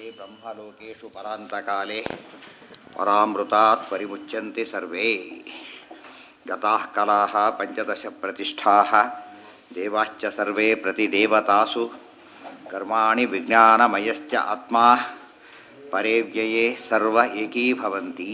ಬ್ರಹ್ಮಲೋಕೇಶು ಪರಾಂತಕಾಲೆ ಪರಾಮೃತಾತ್ ಪರಿಮುಚ್ಯಂತೆ ಸರ್ವೇ ಗತಾಃ ಕಲಾಃ ಪಂಚದಶ ಪ್ರತಿಷ್ಠಾಃ ದೇವಾಶ್ಚ ಸರ್ವೇ ಪ್ರತಿದೇವತಾಸು ಕರ್ಮಾಣಿ ವಿಜ್ಞಾನಮಯಶ್ಚ ಆತ್ಮ ಪರೇವ್ಯಯೇ ಸರ್ವ ಏಕೀಭವಂತಿ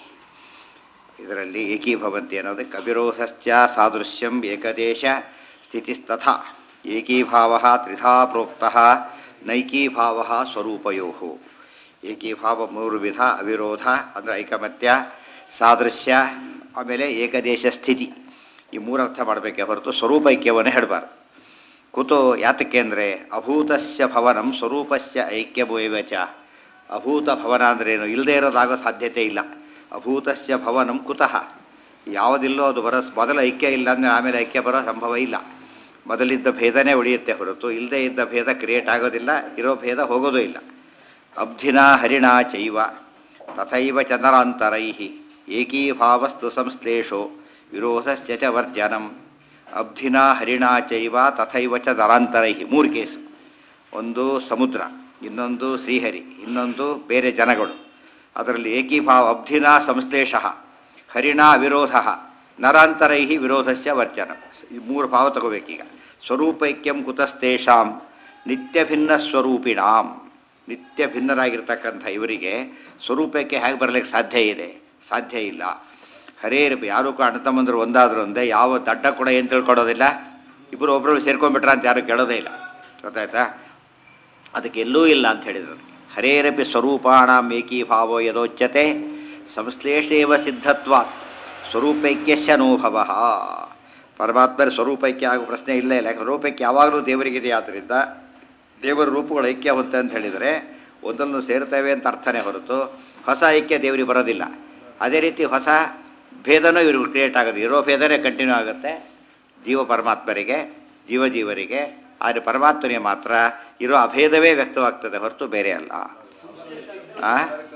ಇದರಲ್ಲಿ ಏಕೀಭವಂತಿ ಅನ್ನೋದು ಕವಿರೋಧಶ್ಚ ಸಾದೃಶ್ಯಂ ಏಕದೇಶ ಸ್ಥಿತಿಸ್ತಥಾ ಏಕೀಭಾವ ತ್ರಿಧಾ ಪ್ರೋಕ್ತ ನೈಕೀಭಾವ ಸ್ವರೂಪಯೋ ಏಕೀಭಾವ ಮೂರು ವಿಧ ಅವಿರೋಧ ಅಂದರೆ ಐಕಮತ್ಯ ಸಾದೃಶ್ಯ ಆಮೇಲೆ ಏಕದೇಶ ಸ್ಥಿತಿ ಈ ಮೂರರ್ಥ ಮಾಡಬೇಕೆ ಹೊರತು ಸ್ವರೂಪೈಕ್ಯವನ್ನು ಹೇಳಬಾರ್ದು ಕುತೋ ಯಾತಕ್ಕೆ ಅಂದರೆ ಅಭೂತಸ್ಯ ಭವನಂ ಸ್ವರೂಪಸ್ಯ ಐಕ್ಯಭೂವ ಚ ಅಭೂತ ಭವನ ಅಂದ್ರೇನು ಇಲ್ಲದೇ ಇರೋದಾಗೋ ಸಾಧ್ಯತೆ ಇಲ್ಲ ಅಭೂತಸ್ಯ ಭವನಂ ಕುತಃ ಯಾವುದಿಲ್ಲೋ ಅದು ಬರೋ ಮೊದಲು ಐಕ್ಯ ಇಲ್ಲ ಅಂದರೆ ಆಮೇಲೆ ಐಕ್ಯ ಬರೋ ಸಂಭವ ಇಲ್ಲ ಮೊದಲಿದ್ದ ಭೇದನೇ ಉಳಿಯುತ್ತೆ ಹೊರತು ಇಲ್ಲದೇ ಇದ್ದ ಭೇದ ಕ್ರಿಯೇಟ್ ಆಗೋದಿಲ್ಲ ಇರೋ ಭೇದ ಹೋಗೋದೂ ಇಲ್ಲ ಅಬ್ಧಿನಾ ಹರಿಣಾ ಚೈವ ತಥೈವ ಚಂದ್ರಾಂತರೈ ಏಕೀಭಾವಸ್ತು ಸಂಶ್ಲೇಷೋ ವಿರೋಧಸ್ಯ ಚ ವರ್ಜನಂ ಅಬ್ಧಿನಾ ಹರಿಣಾ ಚೈವ ತಥೈವ ಚ ದರಾಂತರೈ ಮೂರು ಕೇಸು ಒಂದು ಸಮುದ್ರ ಇನ್ನೊಂದು ಶ್ರೀಹರಿ ಇನ್ನೊಂದು ಬೇರೆ ಜನಗಳು ಅದರಲ್ಲಿ ಏಕೀಭಾವ ಅಬ್ಧಿನಾ ಸಂಶ್ಲೇಷ ಹರಿಣಾ ವಿರೋಧ ನರಾಂತರೈ ವಿರೋಧಸ್ಯ ವರ್ಜನ ಈ ಮೂರು ಭಾವ ತಗೋಬೇಕೀಗ ಸ್ವರೂಪೈಕ್ಯಂ ಕುತಸ್ತೇಷಾಂ ನಿತ್ಯ ಭಿನ್ನ ಸ್ವರೂಪಿಣಾಂ ನಿತ್ಯ ಭಿನ್ನರಾಗಿರ್ತಕ್ಕಂಥ ಇವರಿಗೆ ಸ್ವರೂಪಕ್ಕೆ ಹೇಗೆ ಬರಲಿಕ್ಕೆ ಸಾಧ್ಯ ಇದೆ ಸಾಧ್ಯ ಇಲ್ಲ ಹರೇ ಯಾರು ಅಣ್ಣ ತಮ್ಮಂದರು ಒಂದಾದರೂ ಒಂದೇ ಯಾವ ದಡ್ಡ ಕೂಡ ಏನು ತಿಳ್ಕೊಡೋದಿಲ್ಲ ಇಬ್ಬರು ಒಬ್ಬರು ಸೇರ್ಕೊಂಡ್ಬಿಟ್ರ ಅಂತ ಯಾರು ಕೇಳೋದೇ ಇಲ್ಲ ಗೊತ್ತಾಯ್ತಾ ಅದಕ್ಕೆ ಎಲ್ಲೂ ಇಲ್ಲ ಅಂತ ಹೇಳಿದ್ರು ಹರೇರಪಿ ಸ್ವರೂಪಾಣಾಂ ಏಕೀಭಾವೋ ಯದೋಚ್ಯತೆ ಸಂಶ್ಲೇಷೇವ ಸಿದ್ಧತ್ವಾತ್ ಸ್ವರೂಪೈಕ್ಯಸ್ಯ ಅನುಭವ ಪರಮಾತ್ಮರ ಸ್ವರೂಪೈಕ್ಯ ಆಗೋ ಪ್ರಶ್ನೆ ಇಲ್ಲ ಇಲ್ಲ ಯಾಕಂದ್ರೆ ಸ್ವರೂಪೈಕ್ಯ ಯಾವಾಗಲೂ ದೇವರಿಗಿದೆ ಆದ್ದರಿಂದ ದೇವರ ರೂಪಗಳು ಐಕ್ಯ ಹೊಂತೆ ಅಂತ ಹೇಳಿದರೆ ಒಂದನ್ನು ಸೇರ್ತೇವೆ ಅಂತ ಅರ್ಥನೇ ಹೊರತು ಹೊಸ ಐಕ್ಯ ದೇವರಿಗೆ ಬರೋದಿಲ್ಲ ಅದೇ ರೀತಿ ಹೊಸ ಭೇದನೂ ಇವ್ರಿಗೆ ಕ್ರಿಯೇಟ್ ಆಗೋದು ಇರೋ ಭೇದನೇ ಕಂಟಿನ್ಯೂ ಆಗುತ್ತೆ ಜೀವ ಪರಮಾತ್ಮರಿಗೆ ಜೀವ ಜೀವರಿಗೆ ಆದರೆ ಪರಮಾತ್ಮನಿಗೆ ಮಾತ್ರ ಇರೋ ಅಭೇದವೇ ವ್ಯಕ್ತವಾಗ್ತದೆ ಹೊರತು ಬೇರೆ ಅಲ್ಲ ಆ?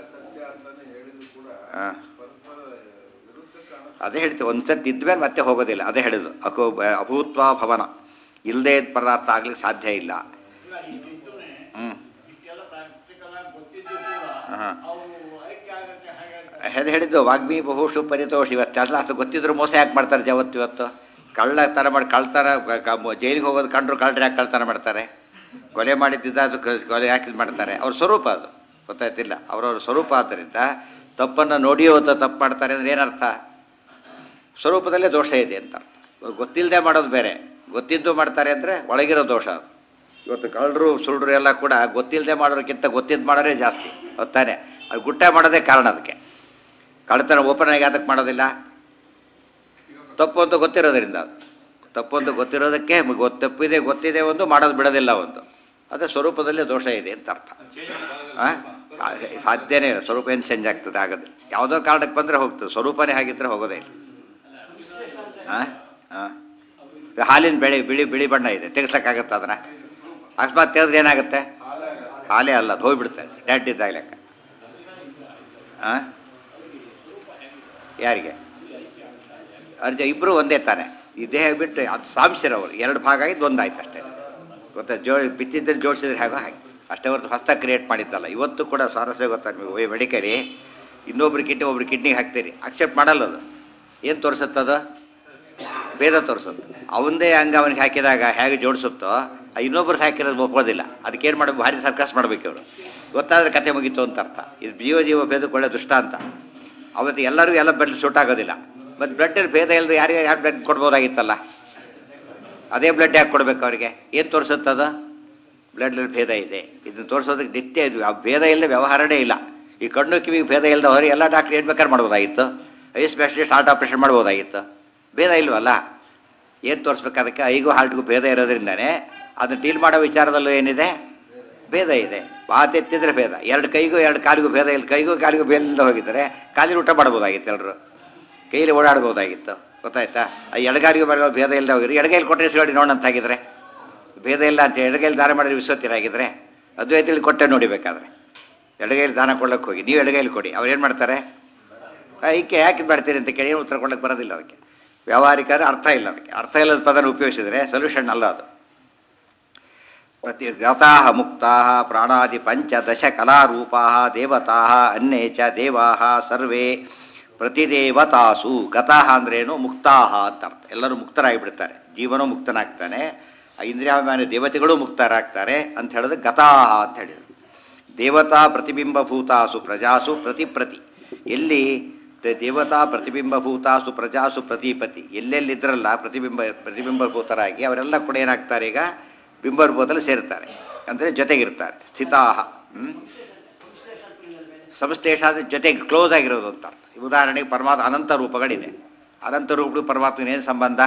ಆ. ಅದೇ ಹೇಳ್ತೀವಿ ಒಂದು ಸತಿ ಇದ್ಮೇಲೆ ಮತ್ತೆ ಹೋಗೋದಿಲ್ಲ ಅದೇ ಹೇಳಿದ್ದು ಅಕೋ ಅಭೂತ್ವ ಭವನ ಇಲ್ಲದೇ ಇದ್ದ ಪದಾರ್ಥ ಆಗ್ಲಿಕ್ಕೆ ಸಾಧ್ಯ ಇಲ್ಲ ಹ್ಞೂ ಹಾಂ ಅದು ಹೇಳಿದ್ದು ವಾಗ್ಮಿ ಬಹುಶು ಪರಿತೋಷ್ ಇವತ್ತು ಅಲ್ಲ ಅದು ಗೊತ್ತಿದ್ರು ಮೋಸ ಯಾಕೆ ಮಾಡ್ತಾರೆ ಜವತ್ತು ಇವತ್ತು ಕಳ್ಳ ಥರ ಮಾಡಿ ಕಳ್ತನ ಜೈಲಿಗೆ ಹೋಗೋದು ಕಂಡ್ರು ಕಳ್ಳರು ಯಾಕೆ ಕಳ್ತನ ಮಾಡ್ತಾರೆ ಕೊಲೆ ಮಾಡಿದ್ದಿದ್ದ ಅದು ಕ- ಕೊಲೆ ಯಾಕೆ ಇದ್ ಮಾಡ್ತಾರೆ ಅವ್ರ ಸ್ವರೂಪ ಅದು ಗೊತ್ತಾಯ್ತಿಲ್ಲ ಅವ್ರವ್ರ ಸ್ವರೂಪ ಆದ್ದರಿಂದ ತಪ್ಪನ್ನು ನೋಡಿಯೋ ಅಂತ ತಪ್ಪು ಮಾಡ್ತಾರೆ ಅಂದ್ರೆ ಏನರ್ಥ ಸ್ವರೂಪದಲ್ಲೇ ದೋಷ ಇದೆ ಅಂತ ಅರ್ಥ ಗೊತ್ತಿಲ್ಲದೆ ಮಾಡೋದು ಬೇರೆ ಗೊತ್ತಿದ್ದು ಮಾಡ್ತಾರೆ ಅಂದರೆ ಒಳಗಿರೋ ದೋಷ ಅದು ಇವತ್ತು ಕಳ್ಳರು ಸುಳ್ಳು ಎಲ್ಲ ಕೂಡ ಗೊತ್ತಿಲ್ಲದೆ ಮಾಡೋದಕ್ಕಿಂತ ಗೊತ್ತಿದ್ದು ಮಾಡೋರೇ ಜಾಸ್ತಿ ಗೊತ್ತಾನೆ ಅದು ಗುಟ್ಟ ಮಾಡೋದೇ ಕಾರಣ ಅದಕ್ಕೆ ಕಳ್ಳತನ ಓಪನ್ ಆಗಿ ಅದಕ್ಕೆ ಮಾಡೋದಿಲ್ಲ ತಪ್ಪು ಅಂತ ಗೊತ್ತಿರೋದ್ರಿಂದ ಅದು ತಪ್ಪು ಅಂತ ಗೊತ್ತಿರೋದಕ್ಕೆ ಗೊತ್ತು ತಪ್ಪಿದೆ ಗೊತ್ತಿದೆ ಒಂದು ಮಾಡೋದು ಬಿಡೋದಿಲ್ಲ ಒಂದು ಅದೇ ಸ್ವರೂಪದಲ್ಲೇ ದೋಷ ಇದೆ ಅಂತ ಅರ್ಥ ಆ? ಆ, ಸಾಧ್ಯನೇ ಇಲ್ಲ ಸ್ವರೂಪ ಏನು ಚೇಂಜ್ ಆಗ್ತದೆ ಆಗೋದಿಲ್ಲ ಯಾವುದೋ ಕಾರಣಕ್ಕೆ ಬಂದರೆ ಹೋಗ್ತದೆ ಸ್ವರೂಪನೇ ಆಗಿದ್ದರೆ ಹೋಗೋದೇ ಇಲ್ಲ ಹಾಂ ಹಾಂ ಹಾಲಿನ ಬೆಳೆ ಬಿಳಿ ಬಿಳಿ ಬಣ್ಣ ಇದೆ ತೆಗಿಸ್ಲಿಕ್ಕಾಗತ್ತೆ ಅದನ್ನ ಅಕಸ್ಮಾತ್ ತೆಗೆದ್ರೆ ಏನಾಗುತ್ತೆ ಹಾಲೇ ಅಲ್ಲ ಅದು ಹೋಗ್ಬಿಡ್ತದೆ ಡ್ಯಾಡ್ ಇದ್ದಾಗ ಲೆಕ್ಕ ಹಾಂ ಯಾರಿಗೆ ಅರ್ಜ ಇಬ್ಬರು ಒಂದೇ ತಾನೆ ಈ ದೇಹ ಬಿಟ್ಟು ಅದು ಸಾಂಶಿರವರು ಎರಡು ಭಾಗ ಆಗಿದ್ದು ಒಂದಾಯ್ತು ಅಷ್ಟೇ ಗೊತ್ತಾ ಜೋ ಬಿತ್ತಿದ್ದರೆ ಜೋಡಿಸಿದ್ರೆ ಹೇಗೋ ಹಾಗೆ ಅಷ್ಟೇ ಹೊರತು ಹೊಸ ಕ್ರಿಯೇಟ್ ಮಾಡಿದ್ದಲ್ಲ ಇವತ್ತು ಕೂಡ ಸ್ವಾರಸ್ಯ ಗೊತ್ತಾ ನೀವು ಮೆಡಿಕಲಿ ಇನ್ನೊಬ್ರು ಕಿಡ್ನಿ ಒಬ್ರು ಕಿಡ್ನಿಗೆ ಹಾಕ್ತೀರಿ ಅಕ್ಸೆಪ್ಟ್ ಮಾಡಲ್ಲ ಅದು ಏನು ತೋರಿಸುತ್ತದ ಭೇದ ತೋರಿಸುತ್ತೆ ಅವನದೇ ಅಂಗ ಅವನಿಗೆ ಹಾಕಿದಾಗ ಹೇಗೆ ಜೋಡಿಸುತ್ತೋ ಆ ಇನ್ನೊಬ್ರು ಹಾಕಿರೋದು ಒಪ್ಪೋದಿಲ್ಲ ಅದಕ್ಕೇನು ಮಾಡಬೇಕು ಭಾರಿ ಸರ್ಕಸ್ ಮಾಡ್ಬೇಕು ಇವರು ಗೊತ್ತಾದ್ರೆ ಕತೆ ಮುಗೀತು ಅಂತ ಅರ್ಥ ಇದು ಜೀವ ಜೀವ ಭೇದಕ್ಕೆ ಒಳ್ಳೆ ದುಷ್ಟ ಅಂತ ಅವತ್ತು ಎಲ್ಲರಿಗೂ ಎಲ್ಲ ಬ್ಲಡ್ ಸೂಟ್ ಆಗೋದಿಲ್ಲ ಮತ್ತು ಬ್ಲಡ್ಡಲ್ಲಿ ಭೇದ ಇಲ್ಲದೆ ಯಾರಿಗೆ ಯಾರು ಬ್ಲಡ್ ಕೊಡ್ಬೋದಾಗಿತ್ತಲ್ಲ ಅದೇ ಬ್ಲಡ್ ಯಾಕೆ ಕೊಡ್ಬೇಕು ಅವರಿಗೆ ಏನು ತೋರಿಸುತ್ತದ ಬ್ಲಡ್ನಲ್ಲಿ ಭೇದ ಇದೆ ಇದನ್ನು ತೋರಿಸೋದಕ್ಕೆ ನಿತ್ಯ ಇದು ಆ ಭೇದ ಇಲ್ಲದೆ ವ್ಯವಹಾರನೇ ಇಲ್ಲ ಈ ಕಣ್ಣು ಕಿವಿಗೆ ಭೇದ ಇಲ್ಲದ ಹೊರಗೆ ಎಲ್ಲ ಡಾಕ್ಟ್ರ್ ಏನು ಬೇಕಾದ್ರೆ ಮಾಡ್ಬೋದಾಗಿತ್ತು ಐ ಸ್ಪೆಷಲಿಸ್ಟ್ ಹಾರ್ಟ್ ಆಪ್ರೇಷನ್ ಮಾಡ್ಬೋದಾಗಿತ್ತು ಭೇದ ಇಲ್ವಲ್ಲ ಏನು ತೋರಿಸ್ಬೇಕು ಅದಕ್ಕೆ ಐಗೂ ಹಾರ್ಟ್ಗೂ ಭೇದ ಇರೋದ್ರಿಂದನೇ ಅದನ್ನು ಡೀಲ್ ಮಾಡೋ ವಿಚಾರದಲ್ಲೂ ಏನಿದೆ ಭೇದ ಇದೆ ಮಾತೆತ್ತಿದ್ರೆ ಭೇದ ಎರಡು ಕೈಗೂ ಎರಡು ಕಾಲಿಗೂ ಭೇದ ಇಲ್ಲ ಕೈಗೂ ಕಾಲಿಗೂ ಭೇದ ಇಲ್ಲದೆ ಹೋಗಿದ್ದಾರೆ ಕಾಲಿನ ಊಟ ಮಾಡ್ಬೋದಾಗಿತ್ತು ಎಲ್ಲರೂ ಕೈಯಲ್ಲಿ ಓಡಾಡ್ಬೋದಾಗಿತ್ತು ಗೊತ್ತಾಯ್ತಾ ಆ ಎಡಗಾರಿಗೂ ಬರೋ ಭೇದ ಇಲ್ಲದೆ ಹೋಗಿರಿ ಎಡಗೈಲಿ ಕೊಟ್ಟರೆ ಸಿಗಡಿ ನೋಡಂತ ಆಗಿದ್ರೆ ಭೇದ ಇಲ್ಲ ಅಂತ ಎಡಗೈಲಿ ದಾನ ಮಾಡಿದ್ರೆ ವಿಶ್ವತ್ತಿರಾಗಿದ್ರೆ ಅದ್ವೈತಲ್ಲಿ ಕೊಟ್ಟೆ ನೋಡಿ ಬೇಕಾದ್ರೆ ಎಡಗೈಲಿ ದಾನ ಕೊಡ್ಲಿಕ್ಕೆ ಹೋಗಿ ನೀವು ಎಡಗೈಲಿ ಕೊಡಿ ಅವ್ರು ಏನು ಮಾಡ್ತಾರೆ ಈಕೆ ಯಾಕೆ ಮಾಡ್ತೀರಿ ಅಂತ ಕೇಳಿ ಉತ್ತರ ಕೊಡಕ್ಕೆ ಬರೋದಿಲ್ಲ ಅದಕ್ಕೆ ವ್ಯಾವಹಾರಿಕರ ಅರ್ಥ ಇಲ್ಲ ಅದಕ್ಕೆ ಅರ್ಥ ಇಲ್ಲದ ಪದನ ಉಪಯೋಗಿಸಿದರೆ ಸೊಲ್ಯೂಷನ್ ಅಲ್ಲ ಅದು ಪ್ರತಿ ಗತಾ ಮುಕ್ತಾ ಪ್ರಾಣಾದಿ ಪಂಚದಶ ಕಲಾರೂಪಾ ದೇವತಾ ಅನ್ನೇ ಚ ದೇವಾ ಸರ್ವೇ ಪ್ರತಿದೇವತಾಸು ಗತಾಹ ಅಂದ್ರೇನು ಮುಕ್ತಾಹ ಅಂತ ಅರ್ಥ ಎಲ್ಲರೂ ಮುಕ್ತರಾಗಿಬಿಡ್ತಾರೆ ಜೀವನೂ ಮುಕ್ತನಾಗ್ತಾನೆ ಆ ಇಂದ್ರಿಯಾಭಿಮಾನಿ ದೇವತೆಗಳು ಮುಕ್ತರಾಗ್ತಾರೆ ಅಂತ ಹೇಳಿದ್ರೆ ಗತಾಹ ಅಂತ ಹೇಳಿದರು ದೇವತಾ ಪ್ರತಿಬಿಂಬಭೂತಾಸು ಪ್ರಜಾಸು ಪ್ರತಿಪ್ರತಿ ಎಲ್ಲಿ ದ- ದೇವತಾ ಪ್ರತಿಬಿಂಬಭೂತಾಸು ಪ್ರಜಾಸು ಪ್ರತಿಪತಿ ಎಲ್ಲೆಲ್ಲಿದ್ರಲ್ಲ ಪ್ರತಿಬಿಂಬ ಪ್ರತಿಬಿಂಬಭೂತರಾಗಿ ಅವರೆಲ್ಲ ಕೂಡ ಏನಾಗ್ತಾರೆ ಈಗ ಬಿಂಬರೂಪದಲ್ಲಿ ಸೇರ್ತಾರೆ ಅಂದರೆ ಜೊತೆಗಿರ್ತಾರೆ ಸ್ಥಿತಾಹ ಹ್ಮ್? ಸಂಶ್ಲೇಷ ಅಂದರೆ ಜೊತೆಗೆ ಕ್ಲೋಸ್ ಆಗಿರೋದು ಅಂತ ಅರ್ಥ ಈ ಉದಾಹರಣೆಗೆ ಪರಮಾತ್ಮ ಅನಂತ ರೂಪಗಳಿದೆ ಅನಂತ ರೂಪಗಳು ಪರಮಾತ್ಮನ ಏನು ಸಂಬಂಧ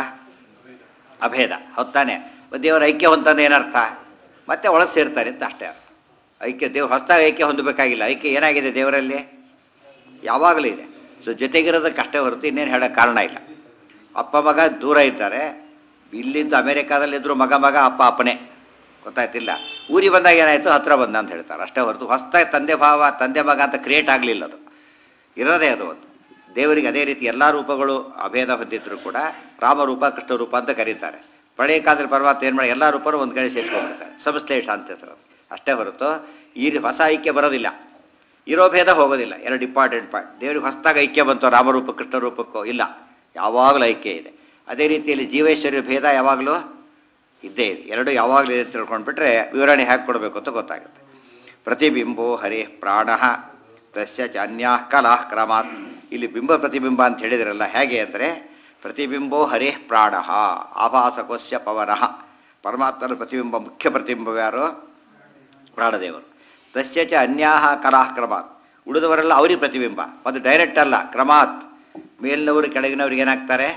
ಅಭೇದ ಹೊತ್ತಾನೆ ದೇವರ ಐಕ್ಯ ಹೊಂತಂದು ಏನರ್ಥ ಮತ್ತೆ ಒಳಗೆ ಸೇರ್ತಾರೆ ಅಂತ ಅಷ್ಟೇ ಅರ್ಥ ಐಕ್ಯ ದೇವ್ರ ಹೊಸದಾಗಿ ಐಕ್ಯ ಹೊಂದಬೇಕಾಗಿಲ್ಲ ಐಕ್ಯ ಏನಾಗಿದೆ ದೇವರಲ್ಲಿ ಯಾವಾಗಲೂ ಇದೆ ಸೊ ಜೊತೆಗಿರೋದಕ್ಕೆ ಅಷ್ಟೇ ಹೊರತು ಇನ್ನೇನು ಹೇಳೋಕ್ಕೆ ಕಾರಣ ಇಲ್ಲ ಅಪ್ಪ ಮಗ ದೂರ ಇದ್ದಾರೆ ಇಲ್ಲಿದ್ದು ಅಮೇರಿಕಾದಲ್ಲಿದ್ದರು ಮಗ ಮಗ ಅಪ್ಪ ಅಪ್ಪನೇ ಗೊತ್ತಾಯ್ತಿಲ್ಲ ಊರಿಗೆ ಬಂದಾಗ ಏನಾಯಿತು ಹತ್ರ ಬಂದ ಅಂತ ಹೇಳ್ತಾರೆ ಅಷ್ಟೇ ಹೊರತು ಹೊಸದಾಗಿ ತಂದೆ ಭಾವ ತಂದೆ ಮಗ ಅಂತ ಕ್ರಿಯೇಟ್ ಆಗಲಿಲ್ಲ ಅದು ಇರೋದೇ ಅದು ಒಂದು ದೇವರಿಗೆ ಅದೇ ರೀತಿ ಎಲ್ಲ ರೂಪಗಳು ಅಭೇದ ಹೊಂದಿದ್ರು ಕೂಡ ರಾಮರೂಪ ಕೃಷ್ಣರೂಪ ಅಂತ ಕರೀತಾರೆ ಪಳೆಯ ಕಾಲದಲ್ಲಿ ಪರಮಾತ್ಮ ಏನು ಮಾಡಿ ಎಲ್ಲ ರೂಪರು ಒಂದು ಕಡೆ ಸೇರಿಸ್ಕೊಂಡ್ಬಿಡ್ತಾರೆ ಸಂಶ್ಲೇಷ ಅಂತ ಹೆಸರು ಅದು. ಅಷ್ಟೇ ಹೊರತು ಈ ರೀ- ಹೊಸ ಐಕ್ಯ ಬರೋದಿಲ್ಲ ಇರೋ ಭೇದ ಹೋಗೋದಿಲ್ಲ ಎರಡು ಇಂಪಾರ್ಟೆಂಟ್ ಪಾಯಿಂಟ್ ದೇವರಿಗೆ ಹೊಸದಾಗಿ ಐಕ್ಯ ಬಂತು ರಾಮರೂಪ ಕೃಷ್ಣರೂಪಕ್ಕೋ ಇಲ್ಲ ಯಾವಾಗಲೂ ಐಕ್ಯ ಇದೆ ಅದೇ ರೀತಿಯಲ್ಲಿ ಜೀವೇಶ್ವರ್ಯ ಭೇದ ಯಾವಾಗಲೂ ಇದ್ದೇ ಇದೆ ಎರಡು ಯಾವಾಗಲೂ ಇದೆ ಅಂತ ತಿಳ್ಕೊಂಡ್ಬಿಟ್ರೆ ವಿವರಣೆ ಹೇಗೆ ಕೊಡಬೇಕು ಅಂತ ಗೊತ್ತಾಗುತ್ತೆ ಪ್ರತಿಬಿಂಬೋ ಹರೇ ಪ್ರಾಣ ತಸ್ಯ ಚ ಅನ್ಯಾ ಕಲಾ ಕ್ರಮಾತ್ ಇಲ್ಲಿ ಬಿಂಬ ಪ್ರತಿಬಿಂಬ ಅಂತ ಹೇಳಿದ್ರಲ್ಲ ಹೇಗೆ ಅಂದರೆ ಪ್ರತಿಬಿಂಬೋ ಹರೇ ಪ್ರಾಣ ಆಭಾಸಕೋಸ್ಯ ಪವನಃ ಪರಮಾತ್ಮನ ಪ್ರತಿಬಿಂಬ ಮುಖ್ಯ ಪ್ರತಿಬಿಂಬ ಯಾರು ಪ್ರಾಣದೇವರು ತಸ್ಯ ಚ ಅನ್ಯಾಹ ಕಲಾ ಕ್ರಮಾತ್ ಉಳಿದವರೆಲ್ಲ ಅವ್ರಿಗೆ ಪ್ರತಿಬಿಂಬ ಅದು ಡೈರೆಕ್ಟ್ ಅಲ್ಲ ಕ್ರಮಾತ್ ಮೇಲಿನವರು ಕೆಳಗಿನವ್ರಿಗೆ ಏನಾಗ್ತಾರೆ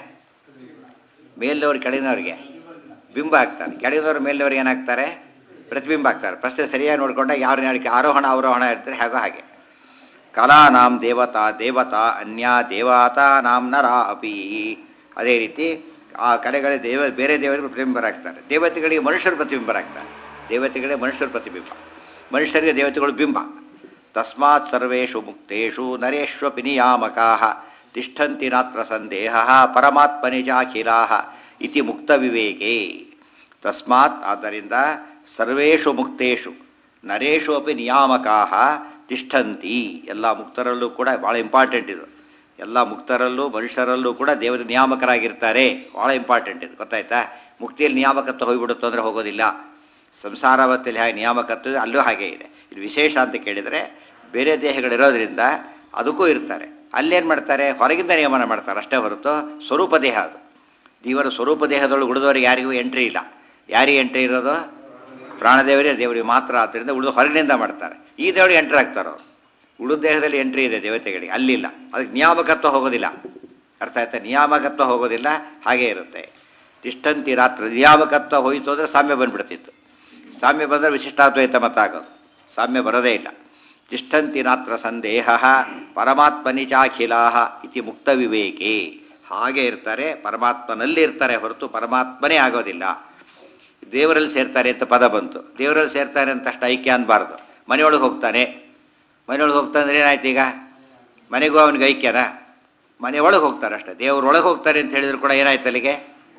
ಮೇಲಿನವ್ರು ಕೆಳಗಿನವ್ರಿಗೆ ಬಿಂಬ ಆಗ್ತಾರೆ ಕೆಳಗಿನವ್ರು ಮೇಲಿನವ್ರಿಗೆ ಏನಾಗ್ತಾರೆ ಪ್ರತಿಬಿಂಬ ಆಗ್ತಾರೆ ಪ್ರಶ್ನೆ ಸರಿಯಾಗಿ ನೋಡ್ಕೊಂಡಾಗ ಯಾವ ಯಾರಿಗೆ ಆರೋಹಣ ಅವರೋಹಣ ಇರ್ತಾರೆ ಹಾಗೋ ಹಾಗೆ ಕಲಾನಾಂ ದೇವತಾ ದೇವತಾ ಅನ್ಯ ದೇವಾತಾ ನಾಂ ನರ ಅಪಿ ಅದೇ ರೀತಿ ಆ ಕಲೆಗಳ ದೇವ ಬೇರೆ ದೇವರಿಗೆ ಪ್ರತಿಬಿಂಬರಾಗ್ತಾರೆ ದೇವತೆಗಳಿಗೆ ಮನುಷ್ಯರು ಪ್ರತಿಬಿಂಬರಾಗ್ತಾರೆ ದೇವತೆಗಳೇ ಮನುಷ್ಯರ ಪ್ರತಿಬಿಂಬ ಮನುಷ್ಯರಿಗೆ ದೇವತೆಗಳು ಬಿಂಬ ತಸ್ಮಾತ್ ಸರ್ವೇಷು ಮುಕ್ತೇಷು ನರೇಶ್ವಪಿ ನಿಯಾಮಕಾ ತಿಷ್ಠಂತಿ ನಾತ್ರ ಸಂದೇಹ ಪರಮಾತ್ಮನಿ ಚಾಖಿಲಾ ಇತಿ ಮುಕ್ತ ವಿವೇಕೆ ತಸ್ಮಾತ್ ಆದ್ದರಿಂದ ಸರ್ವೇಷು ಮುಕ್ತೇಷು ನರೇಷು ಅಪಿ ನಿಯಾಮಕಾ ತಿಷ್ಠಂತಿ ಎಲ್ಲ ಮುಕ್ತರಲ್ಲೂ ಕೂಡ ಭಾಳ ಇಂಪಾರ್ಟೆಂಟ್ ಇದು ಎಲ್ಲ ಮುಕ್ತರಲ್ಲೂ ಮನುಷ್ಯರಲ್ಲೂ ಕೂಡ ದೇವರ ನಿಯಾಮಕರಾಗಿರ್ತಾರೆ ಭಾಳ ಇಂಪಾರ್ಟೆಂಟ್ ಇದು ಗೊತ್ತಾಯ್ತಾ ಮುಕ್ತಿಯಲ್ಲಿ ನಿಯಾಮಕತ್ವ ಹೋಗಿಬಿಡುತ್ತೋ ಅಂದರೆ ಹೋಗೋದಿಲ್ಲ ಸಂಸಾರಾವತ್ತಿಯಲ್ಲಿ ಹಾಗೆ ನಿಯಾಮಕತ್ವ ಇದೆ, ಅಲ್ಲೂ ಹಾಗೆ ಇದೆ ಇದು ವಿಶೇಷ ಅಂತ ಕೇಳಿದರೆ ಬೇರೆ ದೇಹಗಳಿರೋದ್ರಿಂದ ಅದಕ್ಕೂ ಇರ್ತಾರೆ ಅಲ್ಲೇನು ಮಾಡ್ತಾರೆ ಹೊರಗಿಂದ ನಿಯಮನ ಮಾಡ್ತಾರೆ ಅಷ್ಟೇ ಹೊರತು ಸ್ವರೂಪ ದೇಹ ಅದು ಜೀವನ ಸ್ವರೂಪ ದೇಹದೊಳಗೆ ಉಳಿದವರಿಗೆ ಯಾರಿಗೂ ಎಂಟ್ರಿ ಇಲ್ಲ ಯಾರಿಗೆ ಎಂಟ್ರಿ ಇರೋದು ಪ್ರಾಣದೇವರೇ ದೇವರಿಗೆ ಮಾತ್ರ ಆದ್ದರಿಂದ ಉಳಿದು ಹೊರಗಿನಿಂದ ಮಾಡ್ತಾರೆ ಈ ದೇವರಿಗೆ ಎಂಟ್ರಿ ಆಗ್ತಾರೆ ಅವರು ಉಳಿದ ದೇಹದಲ್ಲಿ ಎಂಟ್ರಿ ಇದೆ ದೇವತೆಗಳಿಗೆ ಅಲ್ಲಿಲ್ಲ ಅದಕ್ಕೆ ನಿಯಾಮಕತ್ವ ಹೋಗೋದಿಲ್ಲ ಅರ್ಥ ಆಯ್ತಾ ನಿಯಾಮಕತ್ವ ಹೋಗೋದಿಲ್ಲ ಹಾಗೇ ಇರುತ್ತೆ ತಿಷ್ಟಂತಿ ರಾತ್ರಿ ನಿಯಾಮಕತ್ವ ಹೋಯಿತು ಅಂದರೆ ಸಾಮ್ಯ ಬಂದ್ಬಿಡ್ತಿತ್ತು ಸಾಮ್ಯ ಬಂದರೆ ವಿಶಿಷ್ಟಾದ್ವೈತ ಮತ ಆಗೋದು ಸಾಮ್ಯ ಬರೋದೇ ಇಲ್ಲ ತಿಷ್ಠಂತಿ ನಾತ್ರ ಸಂದೇಹ ಪರಮಾತ್ಮನಿ ಚಾಖಿಲಾ ಇತಿ ಮುಕ್ತ ವಿವೇಕೆ ಹಾಗೆ ಇರ್ತಾರೆ ಪರಮಾತ್ಮನಲ್ಲಿ ಇರ್ತಾರೆ ಹೊರತು ಪರಮಾತ್ಮನೇ ಆಗೋದಿಲ್ಲ ದೇವರಲ್ಲಿ ಸೇರ್ತಾರೆ ಅಂತ ಪದ ಬಂತು ದೇವರಲ್ಲಿ ಸೇರ್ತಾರೆ ಅಂತ ಅಷ್ಟು ಐಕ್ಯ ಅನ್ಬಾರ್ದು ಮನೆಯೊಳಗೆ ಹೋಗ್ತಾನೆ ಮನೆಯೊಳಗೆ ಹೋಗ್ತಾನೆ ಅಂದ್ರೆ ಏನಾಯ್ತು ಈಗ ಮನೆಗೂ ಅವನಿಗೆ ಐಕ್ಯನಾ ಮನೆಯೊಳಗೆ ಹೋಗ್ತಾರೆ ಅಷ್ಟೇ ದೇವರೊಳಗೆ ಹೋಗ್ತಾರೆ ಅಂತ ಹೇಳಿದ್ರು ಕೂಡ ಏನಾಯ್ತು ಅಲ್ಲಿಗೆ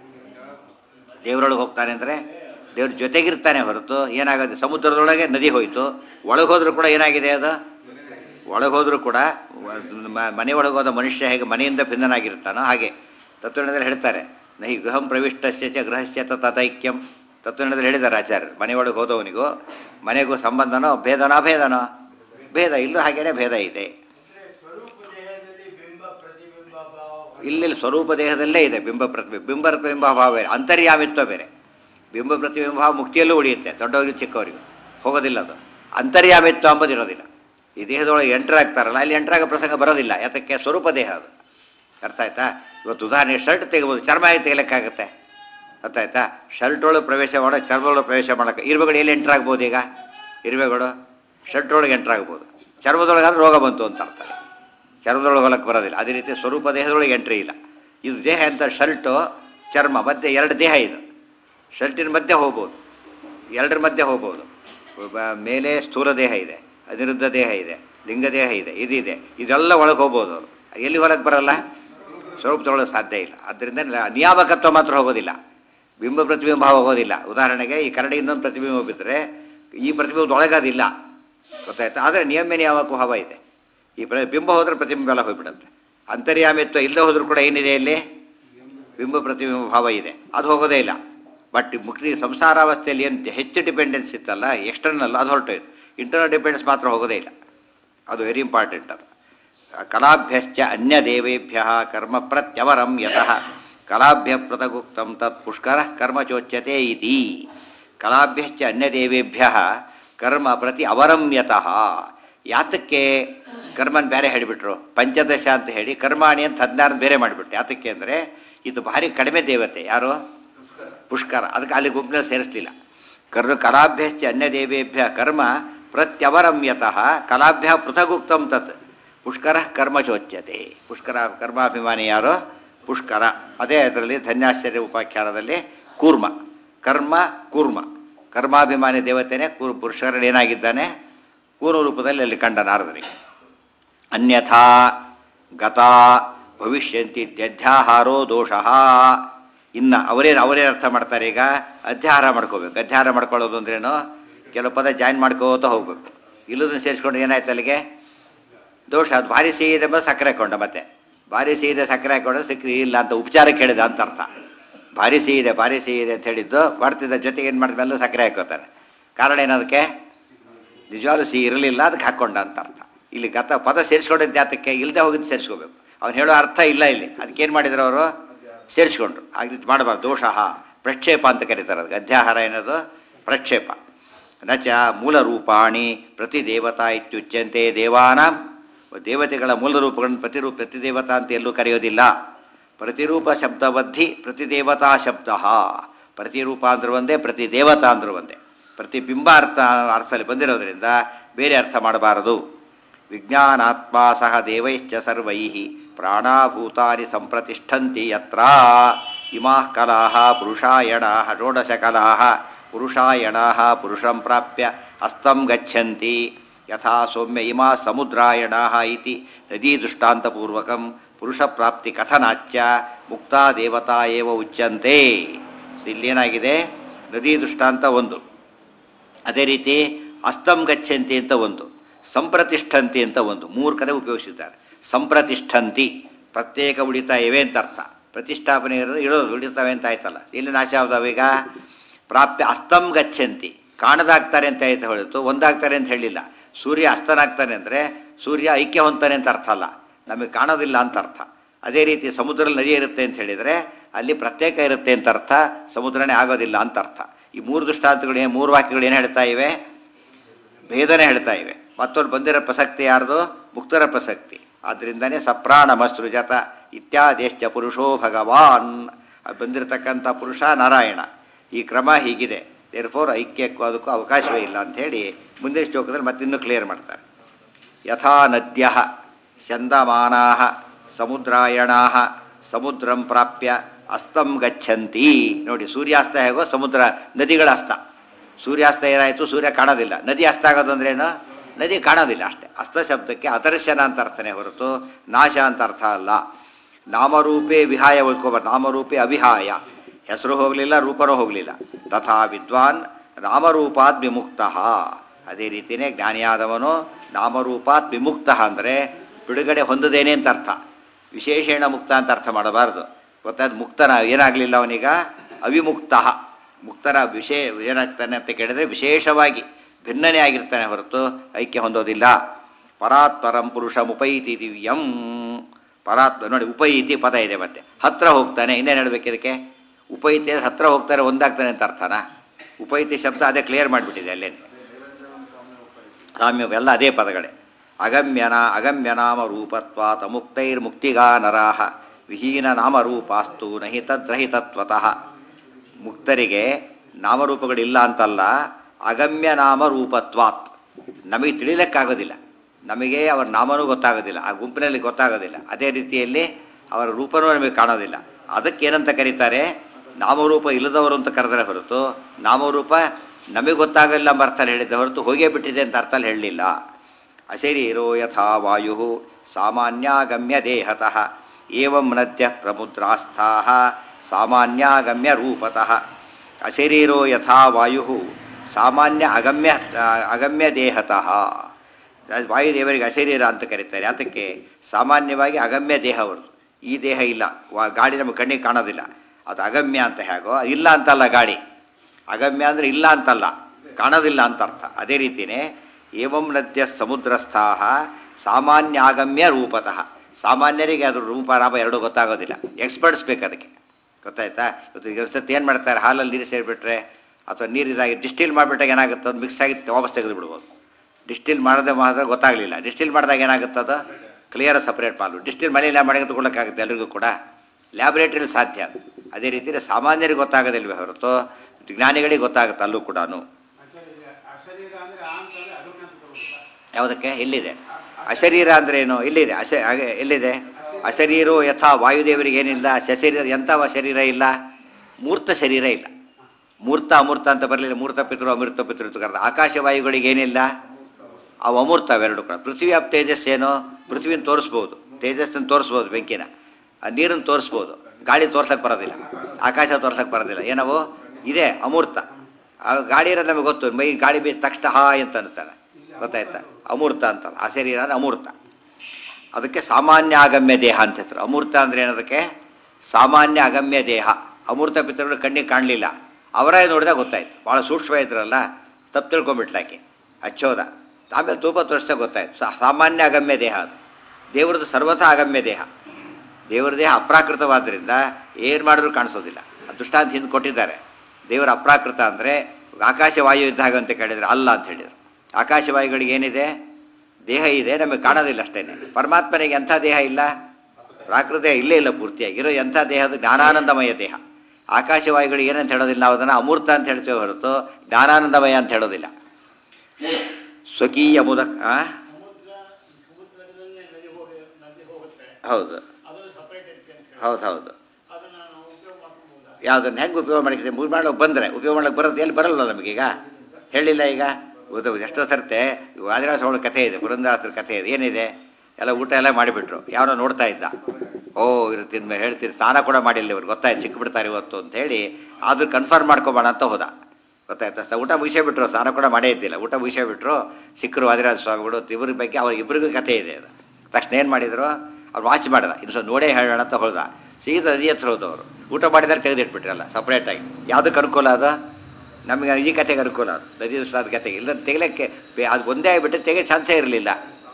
ದೇವರೊಳಗೆ ಹೋಗ್ತಾನೆ ಅಂದರೆ ದೇವ್ರ ಜೊತೆಗಿರ್ತಾನೆ ಹೊರತು ಏನಾಗುತ್ತೆ ಸಮುದ್ರದೊಳಗೆ ನದಿ ಹೋಯಿತು ಒಳಗೆ ಹೋದರೂ ಕೂಡ ಏನಾಗಿದೆ ಅದು ಒಳಗೆ ಹೋದರೂ ಕೂಡ ಮ- ಮನೆ ಒಳಗೆ ಹೋದ ಮನುಷ್ಯ ಹೇಗೆ ಮನೆಯಿಂದ ಭಿನ್ನನಾಗಿರ್ತಾನೋ ಹಾಗೆ ತತ್ವಜ್ಞಾನದಲ್ಲಿ ಹೇಳ್ತಾರೆ ನಹಿ ಗೃಹಂ ಪ್ರವಿಷ್ಟಸ್ಯ ಚ ಗೃಹಸ್ಯ ತತೈಕ್ಯಂ ತತ್ವಜ್ಞಾನದಲ್ಲಿ ಹೇಳಿದ್ದಾರೆ ಆಚಾರ್ಯರು ಮನೆಯೊಳಗೆ ಹೋದವನಿಗೂ ಮನೆಗೂ ಸಂಬಂಧನೋ ಭೇದನೋ ಅಭೇದನೋ ಭೇದ ಇಲ್ಲೂ ಹಾಗೇನೆ ಭೇದ ಇದೆ ಸ್ವರೂಪ ದೇಹದಲ್ಲಿ ಬಿಂಬ ಪ್ರತಿಬಿಂಬ ಭಾವ ಇಲ್ಲಿ ಸ್ವರೂಪ ದೇಹದಲ್ಲೇ ಇದೆ ಬಿಂಬ ಪ್ರತಿಬಿಂಬ ಬಿಂಬ ಪ್ರತಿಬಿಂಬ ಭಾವ ಬೇರೆ ಅಂತರ್ಯಾಮಿತ್ವ ಬೇರೆ ಬಿಂಬ ಪ್ರತಿಬಿಂಬ ಭಾವ ಮುಕ್ತಿಯಲ್ಲೂ ಉಳಿಯುತ್ತೆ ದೊಡ್ಡವರಿಗೂ ಚಿಕ್ಕವರಿಗೂ ಹೋಗೋದಿಲ್ಲ ಅದು ಅಂತರ್ಯಾಮಿತ್ವ ಅಂಬೋದು ಇರೋದಿಲ್ಲ ಈ ದೇಹದೊಳಗೆ ಎಂಟರ್ ಆಗ್ತಾರಲ್ಲ ಅಲ್ಲಿ ಎಂಟರ್ ಆಗೋ ಪ್ರಸಂಗ ಬರೋದಿಲ್ಲ ಯಾತಕ್ಕೆ ಸ್ವರೂಪ ದೇಹ ಅದು ಅರ್ಥ ಆಯ್ತಾ ಇವತ್ತು ಉದಾಹರಣೆ ಶರ್ಟ್ ತೆಗಿಬೋದು ಚರ್ಮ ಹೇಗೆ ತೆಗಿಲಿಕ್ಕಾಗತ್ತೆ ಅರ್ಥ ಆಯ್ತಾ ಶರ್ಟ್ ಒಳಗೆ ಪ್ರವೇಶ ಮಾಡೋಕೆ ಚರ್ಮದೊಳಗೆ ಪ್ರವೇಶ ಮಾಡೋಕೆ ಇರುವೆಗಳು ಎಲ್ಲಿ ಎಂಟರ್ ಆಗ್ಬೋದು ಈಗ ಇರುವೆಗಳು ಶರ್ಟ್ ಒಳಗೆ ಎಂಟರ್ ಆಗ್ಬೋದು ಚರ್ಮದೊಳಗಾದ್ರೆ ರೋಗ ಬಂತು ಅಂತ ಅರ್ಥ ಚರ್ಮದೊಳಗೆ ಹೊಲಕ್ಕೆ ಬರೋದಿಲ್ಲ ಅದೇ ರೀತಿ ಸ್ವರೂಪ ದೇಹದೊಳಗೆ ಎಂಟ್ರಿ ಇಲ್ಲ ಇದು ದೇಹ ಅಂತ ಶರ್ಟು ಚರ್ಮ ಮಧ್ಯೆ ಎರಡು ದೇಹ ಇದು ಶರ್ಟಿನ ಮಧ್ಯೆ ಹೋಗ್ಬೋದು ಎರಡರ ಮಧ್ಯೆ ಹೋಗ್ಬೋದು ಬ- ಮೇಲೆ ಸ್ಥೂಲ ದೇಹ ಇದೆ ಅನಿರುದ್ಧ ದೇಹ ಇದೆ ಲಿಂಗ ದೇಹ ಇದೆ ಇದಿದೆ ಇದೆಲ್ಲ ಒಳಗೆ ಹೋಗ್ಬೋದು ಅವರು ಎಲ್ಲಿ ಹೊರಗೆ ಬರಲ್ಲ ಸ್ವರೂಪದೊಳಗೆ ಸಾಧ್ಯ ಇಲ್ಲ ಆದ್ದರಿಂದ ಲ- ನಿಯಾಮಕತ್ವ ಮಾತ್ರ ಹೋಗೋದಿಲ್ಲ ಬಿಂಬ ಪ್ರತಿಬಿಂಬ ಹೋಗೋದಿಲ್ಲ ಉದಾಹರಣೆಗೆ ಈ ಕರಡಿ ಇನ್ನೊಂದು ಪ್ರತಿಬಿಂಬ ಬಿದ್ದರೆ ಈ ಪ್ರತಿಬಿಂಬದ ಒಳಗದಿಲ್ಲ ಗೊತ್ತಾಯ್ತಾ ಆದರೆ ನಿಯಮ ನಿಯಾಮಕ್ಕೂ ಹವ ಇದೆ ಈ ಪ್ರ ಬಿಂಬ ಹೋದ್ರೆ ಪ್ರತಿಬಿಂಬ ಎಲ್ಲ ಹೋಗ್ಬಿಡುತ್ತೆ ಅಂತರ್ಯಾಮಿತ್ವ ಇಲ್ಲದೆ ಹೋದ್ರೂ ಕೂಡ ಏನಿದೆ ಇಲ್ಲಿ ಬಿಂಬ ಪ್ರತಿಬಿಂಬ ಭಾವ ಇದೆ ಅದು ಹೋಗೋದೇ ಇಲ್ಲ ಬಟ್ ಮುಕ್ತಿ ಸಂಸಾರಾವಸ್ಥೆಯಲ್ಲಿ ಏನು ಹೆಚ್ಚು ಡಿಪೆಂಡೆನ್ಸ್ ಇತ್ತಲ್ಲ ಎಕ್ಸ್ಟರ್ನಲ್ ಅದು ಹೊರಟೋಯ್ತು ಇಂಟರ್ನಲ್ ಡಿಪೆಂಡೆನ್ಸ್ ಮಾತ್ರ ಹೋಗೋದೇ ಇಲ್ಲ ಅದು ವೆರಿ ಇಂಪಾರ್ಟೆಂಟ್ ಅದು ಕಲಾಭ್ಯಶ್ಚ ಅನ್ಯ ದೇವೇಭ್ಯ ಕರ್ಮ ಪ್ರತ್ಯವರಂ ಯತಃ ಕಲಾಭ್ಯ ಪೃಥಗುಕ್ತಂ ತತ್ ಪುಷ್ಕರ ಕರ್ಮ ಚೋಚ್ಯತೆ ಇತಿ ಕಲಾಭ್ಯಶ್ಚ ಅನ್ಯ ದೇವೇಭ್ಯ ಕರ್ಮ ಪ್ರತಿ ಅವರಂ ಯತಃ ಯಾತಕ್ಕೆ ಕರ್ಮನ್ ಬೇರೆ ಹೇಳಿಬಿಟ್ರು ಪಂಚದಶ ಅಂತ ಹೇಳಿ ಕರ್ಮಾಣಿ ಅಂತ ಹದಿನಾರು ಬೇರೆ ಮಾಡಿಬಿಟ್ರು ಯಾತಕ್ಕೆ ಅಂದರೆ ಇದು ಭಾರಿ ಕಡಿಮೆ ದೇವತೆ ಯಾರು ಪುಷ್ಕರ ಅದಕ್ಕೆ ಅಲ್ಲಿ ಗುಂಪಿನಲ್ಲಿ ಸೇರಿಸಲಿಲ್ಲ ಕರ್ಮ ಕಲಾಭ್ಯಶ್ಚ ಅನ್ಯ ದೇವೇಭ್ಯ ಕರ್ಮ ಪ್ರತ್ಯವರಮ್ಯತಃ ಕಲಾಭ್ಯ ಪೃಥಗುಕ್ತಂ ತತ್ ಪುಷ್ಕರ ಕರ್ಮ ಚೋಚ್ಯತೆ ಪುಷ್ಕರ ಕರ್ಮಾಭಿಮಾನಿ ಯಾರು ಪುಷ್ಕರ ಅದೇ ಅದರಲ್ಲಿ ಧನ್ಯಾಶ್ಚರ್ಯ ಉಪಾಖ್ಯಾನದಲ್ಲಿ ಕೂರ್ಮ ಕರ್ಮ ಕೂರ್ಮ ಕರ್ಮಾಭಿಮಾನಿ ದೇವತೆನೇ ಕೂರ್ ಪುರುಷರನ್ನು ಏನಾಗಿದ್ದಾನೆ ಕೂರ್ಮ ರೂಪದಲ್ಲಿ ಅಲ್ಲಿ ಕಂಡ ನಾರದನಿಗೆ ಅನ್ಯಥಾ ಗತಾ ಭವಿಷ್ಯಂತಿ ಅಧ್ಯಾಹಾರೋ ದೋಷ ಇನ್ನು ಅವರೇನು ಅವರೇನು ಅರ್ಥ ಮಾಡ್ತಾರೆ ಈಗ ಅಧ್ಯಾಹಾರ ಮಾಡ್ಕೋಬೇಕು ಅಧ್ಯಾಹಾರ ಮಾಡ್ಕೊಳ್ಳೋದು ಅಂದ್ರೇನು ಕೆಲವು ಪದ ಜಾಯಿನ್ ಮಾಡ್ಕೋತ ಹೋಗ್ಬೇಕು ಇಲ್ಲದನ್ನು ಸೇರಿಸ್ಕೊಂಡು ಏನಾಯ್ತು ಅಲ್ಲಿಗೆ ದೋಷ ಅದು ಭಾರಿ ಸಿಹಿ ಇದೆ ಎಂಬುದು ಸಕ್ಕರೆ ಹಾಕೊಂಡ ಮತ್ತೆ ಭಾರಿ ಸಿಹಿ ಇದೆ ಸಕ್ಕರೆ ಹಾಕೊಂಡ್ರೆ ಸಿಕ್ಕಿ ಇಲ್ಲ ಅಂತ ಉಪಚಾರಕ್ಕೆ ಹೇಳಿದ ಅಂತ ಅರ್ಥ ಭಾರಿ ಸಿಹಿ ಇದೆ ಭಾರಿ ಸಿಹಿ ಇದೆ ಅಂತ ಹೇಳಿದ್ದು ಮಾಡ್ತಿದ್ದ ಜೊತೆಗೆ ಏನು ಮಾಡಿದ್ಮೇಲೆ ಸಕ್ಕರೆ ಹಾಕೋತಾರೆ ಕಾರಣ ಏನದಕ್ಕೆ ನಿಜವಾಗ್ಲೂ ಸಿಹಿ ಇರಲಿಲ್ಲ ಅದಕ್ಕೆ ಹಾಕ್ಕೊಂಡ ಅಂತ ಅರ್ಥ ಇಲ್ಲಿ ಗತ ಪದ ಸೇರಿಸ್ಕೊಂಡಿದ್ದ ಜಾತಕ್ಕೆ ಇಲ್ಲದೆ ಹೋಗಿದ್ದು ಸೇರಿಸ್ಕೋಬೇಕು ಅವ್ನು ಹೇಳೋ ಅರ್ಥ ಇಲ್ಲ ಇಲ್ಲಿ ಅದಕ್ಕೇನು ಮಾಡಿದ್ರು ಅವರು ಸೇರಿಸ್ಕೊಂಡ್ರು ಆಗ ರೀತಿ ಮಾಡಬಾರ್ದು ದೋಷ ಪ್ರಕ್ಷೇಪ ಅಂತ ಕರೀತಾರೆ ಅದಕ್ಕೆ ಅಧ್ಯಾಹಾರ ಏನದು ಪ್ರಕ್ಷೇಪ ನಚ ಮೂಲ ರೂಪಾಣಿ ಪ್ರತಿ ದೇವತಾ ಇತ್ಯುಚ್ಯಂತೆ ದೇವಾನಾಂ ದೇವತೆಗಳ ಮೂಲ ರೂಪಗಳನ್ನು ಪ್ರತಿರೂಪ ಪ್ರತಿದೇವತಾ ಅಂತ ಎಲ್ಲೂ ಕರೆಯೋದಿಲ್ಲ ಪ್ರತಿರೂಪ ಶಬ್ದಬದ್ಧಿ ಪ್ರತಿದೇವತಾ ಶಬ್ದ ಪ್ರತಿರೂಪ ಅಂದ್ರೂ ಒಂದೇ ಪ್ರತಿ ದೇವತಾ ಅಂದ್ರೂ ಒಂದೇ ಪ್ರತಿಬಿಂಬ ಅರ್ಥ ಅರ್ಥದಲ್ಲಿ ಬಂದಿರೋದ್ರಿಂದ ಬೇರೆ ಅರ್ಥ ಮಾಡಬಾರದು ವಿಜ್ಞಾನಾತ್ಮ ಸಹ ದೇವೈಶ್ಚ ಸರ್ವೈ ಪ್ರಾಣಾಭೂತಾನಿ ಸಂಪ್ರತಿಷ್ಠಂತಿ ಯತ್ರ ಇಮಾ ಕಲಾ ಪುರುಷಾಯಣ ಷೋಡಶಕಲಾ ಪುರುಷಾಯಣ ಪುರುಷಂ ಪ್ರಾಪ್ಯ ಹಸ್ತಂ ಗಚ್ಚಂತಿ ಯಥಾ ಸೌಮ್ಯ ಇಮಾ ಸಮುದ್ರಾಯಣ ಇತಿ ನದೀ ದೃಷ್ಟಾಂತಪೂರ್ವಕಂ ಪುರುಷ ಪ್ರಾಪ್ತಿ ಕಥನಾಚ್ಯ ಮುಕ್ತಾ ದೇವತಾ ಏವ ಉಚ್ಯಂತೆ ಇಲ್ಲೇನಾಗಿದೆ ನದೀ ದೃಷ್ಟಾಂತ ಒಂದು ಅದೇ ರೀತಿ ಅಸ್ತಂ ಗಚ್ಚಂತಿ ಅಂತ ಒಂದು ಸಂಪ್ರತಿಷ್ಠಂತಿ ಅಂತ ಒಂದು ಮೂರು ಕಡೆ ಉಪಯೋಗಿಸಿದ್ದಾರೆ ಸಂಪ್ರತಿಷ್ಠಂತಿ ಪ್ರತ್ಯೇಕ ಉಳಿತಾ ಇವೆ ಅಂತ ಅರ್ಥ ಪ್ರತಿಷ್ಠಾಪನೆ ಇರೋದು ಇಡೋದು ಉಳಿತಾವೆ ಅಂತ ಆಯ್ತಲ್ಲ ಎಲ್ಲಿ ನಾಶ ಆದವೀಗ ಪ್ರಾಪ್ಯ ಅಸ್ತಂ ಗಚ್ಚಂತಿ ಕಾಣದಾಗ್ತಾರೆ ಅಂತ ಆಯ್ತು ಹೊರತು ಒಂದಾಗ್ತಾರೆ ಅಂತ ಹೇಳಿಲ್ಲ ಸೂರ್ಯ ಅಸ್ತನಾಗ್ತಾನೆ ಅಂದರೆ ಸೂರ್ಯ ಐಕ್ಯ ಹೊಂತಾನೆ ಅಂತ ಅರ್ಥ ಅಲ್ಲ ನಮಗೆ ಕಾಣೋದಿಲ್ಲ ಅಂತ ಅರ್ಥ ಅದೇ ರೀತಿ ಸಮುದ್ರದಲ್ಲಿ ನದಿ ಇರುತ್ತೆ ಅಂತ ಹೇಳಿದರೆ ಅಲ್ಲಿ ಪ್ರತ್ಯೇಕ ಇರುತ್ತೆ ಅಂತ ಅರ್ಥ ಸಮುದ್ರನೇ ಆಗೋದಿಲ್ಲ ಅಂತ ಅರ್ಥ ಈ ಮೂರು ದೃಷ್ಟಾಂತಗಳು ಏನು ಮೂರು ವಾಕ್ಯಗಳು ಏನು ಹೇಳ್ತಾ ಇವೆ ಭೇದನೆ ಹೇಳ್ತಾ ಇವೆ ಮತ್ತೊಂದು ಬಂದಿರೋ ಪ್ರಸಕ್ತಿ ಯಾರ್ದು ಮುಕ್ತರ ಪ್ರಸಕ್ತಿ ಆದ್ದರಿಂದನೇ ಸಪ್ರಾಣ ಮಸೃಜತ ಇತ್ಯಾದೇಶ್ಚ ಪುರುಷೋ ಭಗವಾನ್ ಅದು ಬಂದಿರತಕ್ಕಂಥ ಪುರುಷ ನಾರಾಯಣ ಈ ಕ್ರಮ ಹೀಗಿದೆ ದೇರ್ಫೋರ್ ಐಕ್ಯಕ್ಕೂ ಅದಕ್ಕೂ ಅವಕಾಶವೇ ಇಲ್ಲ ಅಂಥೇಳಿ ಮುಂದಿನ ಶ್ಲೋಕದಲ್ಲಿ ಮತ್ತಿನ್ನೂ ಕ್ಲಿಯರ್ ಮಾಡ್ತಾರೆ ಯಥಾ ನದ್ಯ ಚಂದಮಾನಾ ಸಮುದ್ರಾಯಣಾ ಸಮುದ್ರಂ ಪ್ರಾಪ್ಯ ಅಸ್ತಂ ಗಚ್ಚಂತಿ ನೋಡಿ ಸೂರ್ಯಾಸ್ತ ಹೇಗೋ ಸಮುದ್ರ ನದಿಗಳ ಅಸ್ತ ಸೂರ್ಯಾಸ್ತ ಏನಾಯಿತು ಸೂರ್ಯ ಕಾಣೋದಿಲ್ಲ ನದಿ ಅಸ್ತ ಆಗೋದು ಅಂದ್ರೇನು ನದಿ ಕಾಣೋದಿಲ್ಲ ಅಷ್ಟೇ ಅಸ್ತ ಶಬ್ದಕ್ಕೆ ಅದರ್ಶನ ಅಂತ ಅರ್ಥನೇ ಹೊರತು ನಾಶ ಅಂತ ಅರ್ಥ ಅಲ್ಲ ನಾಮರೂಪೇ ವಿಹಾಯ ಉಳ್ಕೋಬಾರ್ದು ನಾಮರೂಪೇ ಅವಿಹಾಯ ಹೆಸರು ಹೋಗಲಿಲ್ಲ ರೂಪನೂ ಹೋಗಲಿಲ್ಲ ತಥಾ ವಿದ್ವಾನ್ ನಾಮರೂಪಾತ್ ವಿಮುಕ್ತ ಅದೇ ರೀತಿಯೇ ಜ್ಞಾನಿಯಾದವನು ನಾಮರೂಪಾತ್ ವಿಮುಕ್ತ ಅಂದರೆ ಬಿಡುಗಡೆ ಹೊಂದದೇನೆ ಅಂತ ಅರ್ಥ ವಿಶೇಷಣ ಮುಕ್ತ ಅಂತ ಅರ್ಥ ಮಾಡಬಾರ್ದು ಗೊತ್ತಾದ ಮುಕ್ತನ ಏನಾಗಲಿಲ್ಲ ಅವನೀಗ ಅವಿಮುಕ್ತ ಮುಕ್ತರ ವಿಶೇ ಏನಾಗ್ತಾನೆ ಅಂತ ಕೇಳಿದ್ರೆ ವಿಶೇಷವಾಗಿ ಭಿನ್ನನೇ ಆಗಿರ್ತಾನೆ ಹೊರತು ಐಕ್ಯ ಹೊಂದೋದಿಲ್ಲ ಪರಾತ್ಪರಂ ಪುರುಷಂ ಉಪೈತಿ ದಿವ್ಯಂ ಪರಾತ್ಮ ನೋಡಿ ಉಪೈತಿ ಪದ ಇದೆ ಮತ್ತೆ ಹತ್ರ ಹೋಗ್ತಾನೆ ಇನ್ನೇನು ಹೇಳ್ಬೇಕು ಇದಕ್ಕೆ ಉಪೈತಿ ಅಂದ್ರೆ ಹತ್ರ ಹೋಗ್ತಾರೆ ಒಂದಾಗ್ತಾನೆ ಅಂತ ಅರ್ಥನಾ ಉಪೈತಿ ಶಬ್ದ ಅದೇ ಕ್ಲಿಯರ್ ಮಾಡಿಬಿಟ್ಟಿದೆ ಅಲ್ಲೇನೆ ಸಾಮ್ಯ ಎಲ್ಲ ಅದೇ ಪದಗಳೇ ಅಗಮ್ಯನ ಅಗಮ್ಯನಾಮ ರೂಪತ್ವಾತ್ ಮುಕ್ತೈರ್ಮುಕ್ತಿಗಾ ನರಾಹ ವಿಹೀನ ನಾಮರೂಪಾಸ್ತು ನಹಿ ತದ್ರಹಿತತ್ವತಃ ಮುಕ್ತರಿಗೆ ನಾಮರೂಪಗಳಿಲ್ಲ ಅಂತಲ್ಲ ಅಗಮ್ಯ ನಾಮರೂಪತ್ವಾತ್ ನಮಗೆ ತಿಳಿಲಿಕ್ಕಾಗೋದಿಲ್ಲ ನಮಗೆ ಅವರ ನಾಮನೂ ಗೊತ್ತಾಗೋದಿಲ್ಲ ಆ ಗುಂಪಿನಲ್ಲಿ ಗೊತ್ತಾಗೋದಿಲ್ಲ ಅದೇ ರೀತಿಯಲ್ಲಿ ಅವರ ರೂಪನೂ ನಮಗೆ ಕಾಣೋದಿಲ್ಲ ಅದಕ್ಕೆ ಏನಂತ ಕರೀತಾರೆ ನಾಮರೂಪ ಇಲ್ಲದವರು ಅಂತ ಕರೆದರೆ ಹೊರತು ನಾಮರೂಪ ನಮಗೆ ಗೊತ್ತಾಗಲಿಲ್ಲ ಎಂಬ ಅರ್ಥಲ್ಲಿ ಹೇಳಿದ್ದೆ ಹೊರತು ಹೋಗೇ ಬಿಟ್ಟಿದೆ ಅಂತ ಅರ್ಥಲ್ಲಿ ಹೇಳಲಿಲ್ಲ ಅಶರೀರೋ ಯಥಾ ವಾಯು ಸಾಮಾನ್ಯಾಗಮ್ಯ ದೇಹತಃ ಏವಂ ನದ್ಯ ಪ್ರಮುದ್ರಾಸ್ಥಾ ಸಾಮಾನ್ಯಾಗಮ್ಯ ರೂಪತಃ ಅಶರೀರೋ ಯಥಾ ವಾಯು ಸಾಮಾನ್ಯ ಅಗಮ್ಯ ಆ, ಅಗಮ್ಯ ದೇಹತಃ ಅದು ವಾಯುದೇವರಿಗೆ ಅಶರೀರ ಅಂತ ಕರೀತಾರೆ ಅದಕ್ಕೆ ಸಾಮಾನ್ಯವಾಗಿ ಅಗಮ್ಯ ದೇಹ ಅವರು ಈ ದೇಹ ಇಲ್ಲ ವಾ ಗಾಳಿ ನಮ್ಮ ಕಣ್ಣಿಗೆ ಕಾಣೋದಿಲ್ಲ ಅದು ಅಗಮ್ಯ ಅಂತ ಹೇಗೋ ಇಲ್ಲ ಅಂತಲ್ಲ ಗಾಳಿ ಅಗಮ್ಯ ಅಂದರೆ ಇಲ್ಲ ಅಂತಲ್ಲ ಕಾಣೋದಿಲ್ಲ ಅಂತ ಅರ್ಥ ಅದೇ ರೀತಿಯೇ ಏವಂ ನದ್ಯ ಸಮುದ್ರಸ್ಥಾ ಸಾಮಾನ್ಯಾಗಮ್ಯ ರೂಪತಃ ಸಾಮಾನ್ಯರಿಗೆ ಅದ್ರ ರೂಪ ನಾಮ ಎರಡೂ ಗೊತ್ತಾಗೋದಿಲ್ಲ ಎಕ್ಸ್ಪರ್ಟ್ಸ್ ಬೇಕು ಅದಕ್ಕೆ ಗೊತ್ತಾಯ್ತಾ ಇವತ್ತು ಈಗ ಸತಿ ಏನು ಮಾಡ್ತಾರೆ ಹಾಲಲ್ಲಿ ನೀರು ಸೇರಿಬಿಟ್ರೆ ಅಥವಾ ನೀರು ಇದಾಗಿ ಡಿಸ್ಟಿಲ್ ಮಾಡಿಬಿಟ್ಟಾಗ ಏನಾಗುತ್ತೆ ಅದು ಮಿಕ್ಸ್ ಆಗಿ ವಾಪಸ್ ತೆಗೆದು ಬಿಡ್ಬೋದು ಡಿಸ್ಟಿಲ್ ಮಾಡದೆ ಮಾತ್ರ ಗೊತ್ತಾಗಲಿಲ್ಲ ಡಿಸ್ಟಿಲ್ ಮಾಡಿದಾಗ ಏನಾಗುತ್ತೆ ಅದು ಕ್ಲಿಯರ್ ಸಪ್ರೇಟ್ ಮಾಡು ಡಿಸ್ಟಿಲ್ ಮನೆಯಲ್ಲಿ ಮಾಡಿ ತಗೊಳ್ಳೋಕ್ಕಾಗುತ್ತೆ ಎಲ್ರಿಗೂ ಕೂಡ ಲ್ಯಾಬ್ರೇಟ್ರಿಲಿ ಸಾಧ್ಯ ಅದು ಅದೇ ರೀತಿ ಸಾಮಾನ್ಯರಿಗೆ ಗೊತ್ತಾಗೋದಿಲ್ವೇ ಹೊರತು ಜ್ಞಾನಿಗಳಿಗೆ ಗೊತ್ತಾಗುತ್ತೆ ಅಲ್ಲೂ ಕೂಡ ಆಚಾರ್ಯ ಅಶರೀರ ಅಂದ್ರೆ ಆ ಅಂತಂದ್ರೆ ಅದನ್ನ ಅಂತ ತಗೊಳ್ತಾ ಯಾವುದಕ್ಕೆ ಎಲ್ಲಿದೆ ಅಶರೀರ ಅಂದ್ರೆ ಏನು ಎಲ್ಲಿದೆ ಅಶ ಹಾಗೆ ಎಲ್ಲಿದೆ ಅಶರೀರೋ ಯಥಾ ವಾಯುದೇವರಿಗೆ ಏನಿಲ್ಲ ಶರೀರ ಎಂಥವ ಶರೀರ ಇಲ್ಲ ಮೂರ್ತ ಶರೀರ ಇಲ್ಲ ಮೂರ್ತ ಅಮೂರ್ತ ಅಂತ ಬರಲಿಲ್ಲ ಮೂರ್ತ ಪಿತೃ ಅಮೃತ ಪಿತೃ ಅಂತ ಕರೆದ ಆಕಾಶವಾಯುಗಳಿಗೆ ಏನಿಲ್ಲ ಅವು ಅಮೂರ್ತ ಅವೆರಡು ಕೂಡ ಪೃಥ್ವಿ ಅಪ್ ತೇಜಸ್ ಏನು ಪೃಥ್ವಿನ ತೋರಿಸ್ಬೋದು ತೇಜಸ್ಸನ್ನು ತೋರಿಸ್ಬೋದು ಬೆಂಕಿನ ಆ ನೀರನ್ನು ತೋರಿಸ್ಬೋದು ಗಾಳಿ ತೋರ್ಸಕ್ಕೆ ಬರೋದಿಲ್ಲ ಆಕಾಶ ತೋರ್ಸಕ್ಕೆ ಬರೋದಿಲ್ಲ ಏನವು ಇದೆ ಅಮೂರ್ತ ಆ ಗಾಳಿ ಇರೋದು ನಮಗೆ ಗೊತ್ತು ಮೈ ಗಾಳಿ ಬೀಸ ತಕ್ಷಣ ಹಾ ಅಂತ ಅಂತಾನೆ ಗೊತ್ತಾಯ್ತಾ ಅಮೂರ್ತ ಅಂತಲ್ಲ ಆ ಶರೀರ ಅಂದ್ರೆ ಅಮೂರ್ತ ಅದಕ್ಕೆ ಸಾಮಾನ್ಯ ಅಗಮ್ಯ ದೇಹ ಅಂತ ಹೆಸರು ಅಮೂರ್ತ ಅಂದ್ರೆ ಏನದಕ್ಕೆ ಸಾಮಾನ್ಯ ಅಗಮ್ಯ ದೇಹ ಅಮೂರ್ತ ಪಿತೃಗಳು ಕಣ್ಣಿಗೆ ಕಾಣಲಿಲ್ಲ ಅವರೇ ನೋಡಿದಾಗ ಗೊತ್ತಾಯ್ತು ಭಾಳ ಸೂಕ್ಷ್ಮ ಇದ್ರಲ್ಲ ತಪ್ಪು ತಿಳ್ಕೊಂಬಿಟ್ಲಾಕೆ ಹಚ್ಚೋದ ಆಮೇಲೆ ತೂಪ ತೋರಿಸ್ತಾ ಗೊತ್ತಾಯ್ತು ಸಾ- ಸಾಮಾನ್ಯ ಅಗಮ್ಯ ದೇಹ ಅದು ದೇವ್ರದ್ದು ಸರ್ವಥಾ ಅಗಮ್ಯ ದೇಹ ದೇವರ ದೇಹ ಅಪ್ರಾಕೃತವಾದ್ದರಿಂದ ಏನು ಮಾಡಿದ್ರು ಕಾಣಿಸೋದಿಲ್ಲ ಆ ದೃಷ್ಟಾಂತ ಹಿಂದೆ ಕೊಟ್ಟಿದ್ದಾರೆ ದೇವರ ಅಪ್ರಾಕೃತ ಅಂದರೆ ಆಕಾಶವಾಯು ಇದ್ದಾಗ ಅಂತ ಕೇಳಿದರೆ ಅಲ್ಲ ಅಂತ ಹೇಳಿದರು ಆಕಾಶವಾಯುಗಳಿಗೆ ಏನಿದೆ ದೇಹ ಇದೆ ನಮಗೆ ಕಾಣೋದಿಲ್ಲ ಅಷ್ಟೇ ಪರಮಾತ್ಮನಿಗೆ ಎಂಥ ದೇಹ ಇಲ್ಲ ಪ್ರಾಕೃತ ಇಲ್ಲೇ ಇಲ್ಲ ಪೂರ್ತಿಯಾಗಿ ಇರೋ ಎಂಥ ದೇಹದ ಜ್ಞಾನಾನಂದಮಯ ದೇಹ ಆಕಾಶವಾಯುಗಳಿಗೆ ಏನಂತ ಹೇಳೋದಿಲ್ಲ ನಾವು ಅದನ್ನು ಅಮೂರ್ತ ಅಂತ ಹೇಳ್ತೇವೆ ಹೊರತು ಜ್ಞಾನಾನಂದಮಯ ಅಂತ ಹೇಳೋದಿಲ್ಲ ಸ್ವಕೀಯ ಮುದ ಆ? ಸಮುದ್ರ ಸಮುದ್ರದಲ್ಲೇ ನದಿ ಹೋಗಿ ನದಿ ಹೋಗುತ್ತೆ ಹೌದು ಅದು ಸಪರೇಟ್ ಇರುತ್ತೆ ಅಂತ ಹೇಳಿ ಹೌದು ಹೌದು ಅದನ್ನ ನಾವು ಉಪಯೋಗ ಮಾಡ್ಕೊಬೋದಾ ಯಾವುದನ್ನು ಹೆಂಗೆ ಉಪಯೋಗ ಮಾಡಿದ್ರೆ ಮೂರು ಮಾಡೋಕೆ ಬಂದರೆ ಉಪಯೋಗ ಮಾಡೋಕೆ ಬರೋದು ಎಲ್ಲಿ ಬರಲ್ಲ ನಮಗೀಗ ಹೇಳಿಲ್ಲ ಈಗ ಹೌದು ಎಷ್ಟೋ ಸರ್ತೆ ವಾದಿರಾಜ ಅವಳ ಕಥೆ ಇದೆ ಪುರಂದಾಸರ ಕಥೆ ಇದೆ ಏನಿದೆ ಎಲ್ಲ ಊಟ ಎಲ್ಲ ಮಾಡಿಬಿಟ್ರು ಯಾವನೋ ನೋಡ್ತಾ ಇದ್ದ ಓ ಇರು ತಿಂದ ಹೇಳ್ತೀರಿ ಸ್ನಾನ ಕೂಡ ಮಾಡಿಲ್ಲ ಇವ್ರು ಗೊತ್ತಾಯ್ತು ಸಿಕ್ಬಿಡ್ತಾರೆ ಇವತ್ತು ಅಂತ ಹೇಳಿ ಆದ್ರೂ ಕನ್ಫರ್ಮ್ ಮಾಡ್ಕೊಬೋಣ ಅಂತ ಹೋದ ಗೊತ್ತಾಯ್ತಾ ಊಟ ಮುಗಿಸೇ ಬಿಟ್ರು ಸ್ನಾನ ಕೂಡ ಮಾಡೇ ಇದ್ದಿಲ್ಲ ಊಟ ಮುಗಿಸೇ ಬಿಟ್ರು ಸಿಕ್ಕರು ವಾದಿರಾಜ ಸ್ವಾಮಿಗಳು ಇವ್ರ ಬಗ್ಗೆ ಅವ್ರಿಗಿಬ್ಬರಿಗೂ ಕಥೆ ಇದೆ ಅದು ತಕ್ಷಣ ಏನು ಮಾಡಿದ್ರು ಅವ್ರು ವಾಚ್ ಮಾಡಿದ ಇನ್ನು ಸ್ವಲ್ಪ ನೋಡೇ ಹೇಳೋಣ ಅಂತ ಹೋದ ಸೀದಾ ನದಿ ಹತ್ರ ಹೋದವರು ಊಟ ಮಾಡಿದರೆ ತೆಗೆದಿಟ್ಬಿಟ್ರಲ್ಲ ಸಪ್ರೇಟಾಗಿ ಯಾವುದಕ್ಕೆ ಅನುಕೂಲ ಅದು ನಮಗೆ ಈ ಕಥೆಗೆ ಅನುಕೂಲ ಅದು ನದಿ ಉತ್ಸವದ ಕಥೆಗೆ ಇಲ್ಲ ತೆಗಿಲಿಕ್ಕೆ ಬೇ- ಅದು ಒಂದೇ ಆಗಿಬಿಟ್ಟು ತೆಗೆ ಚಾನ್ಸೇ ಇರಲಿಲ್ಲ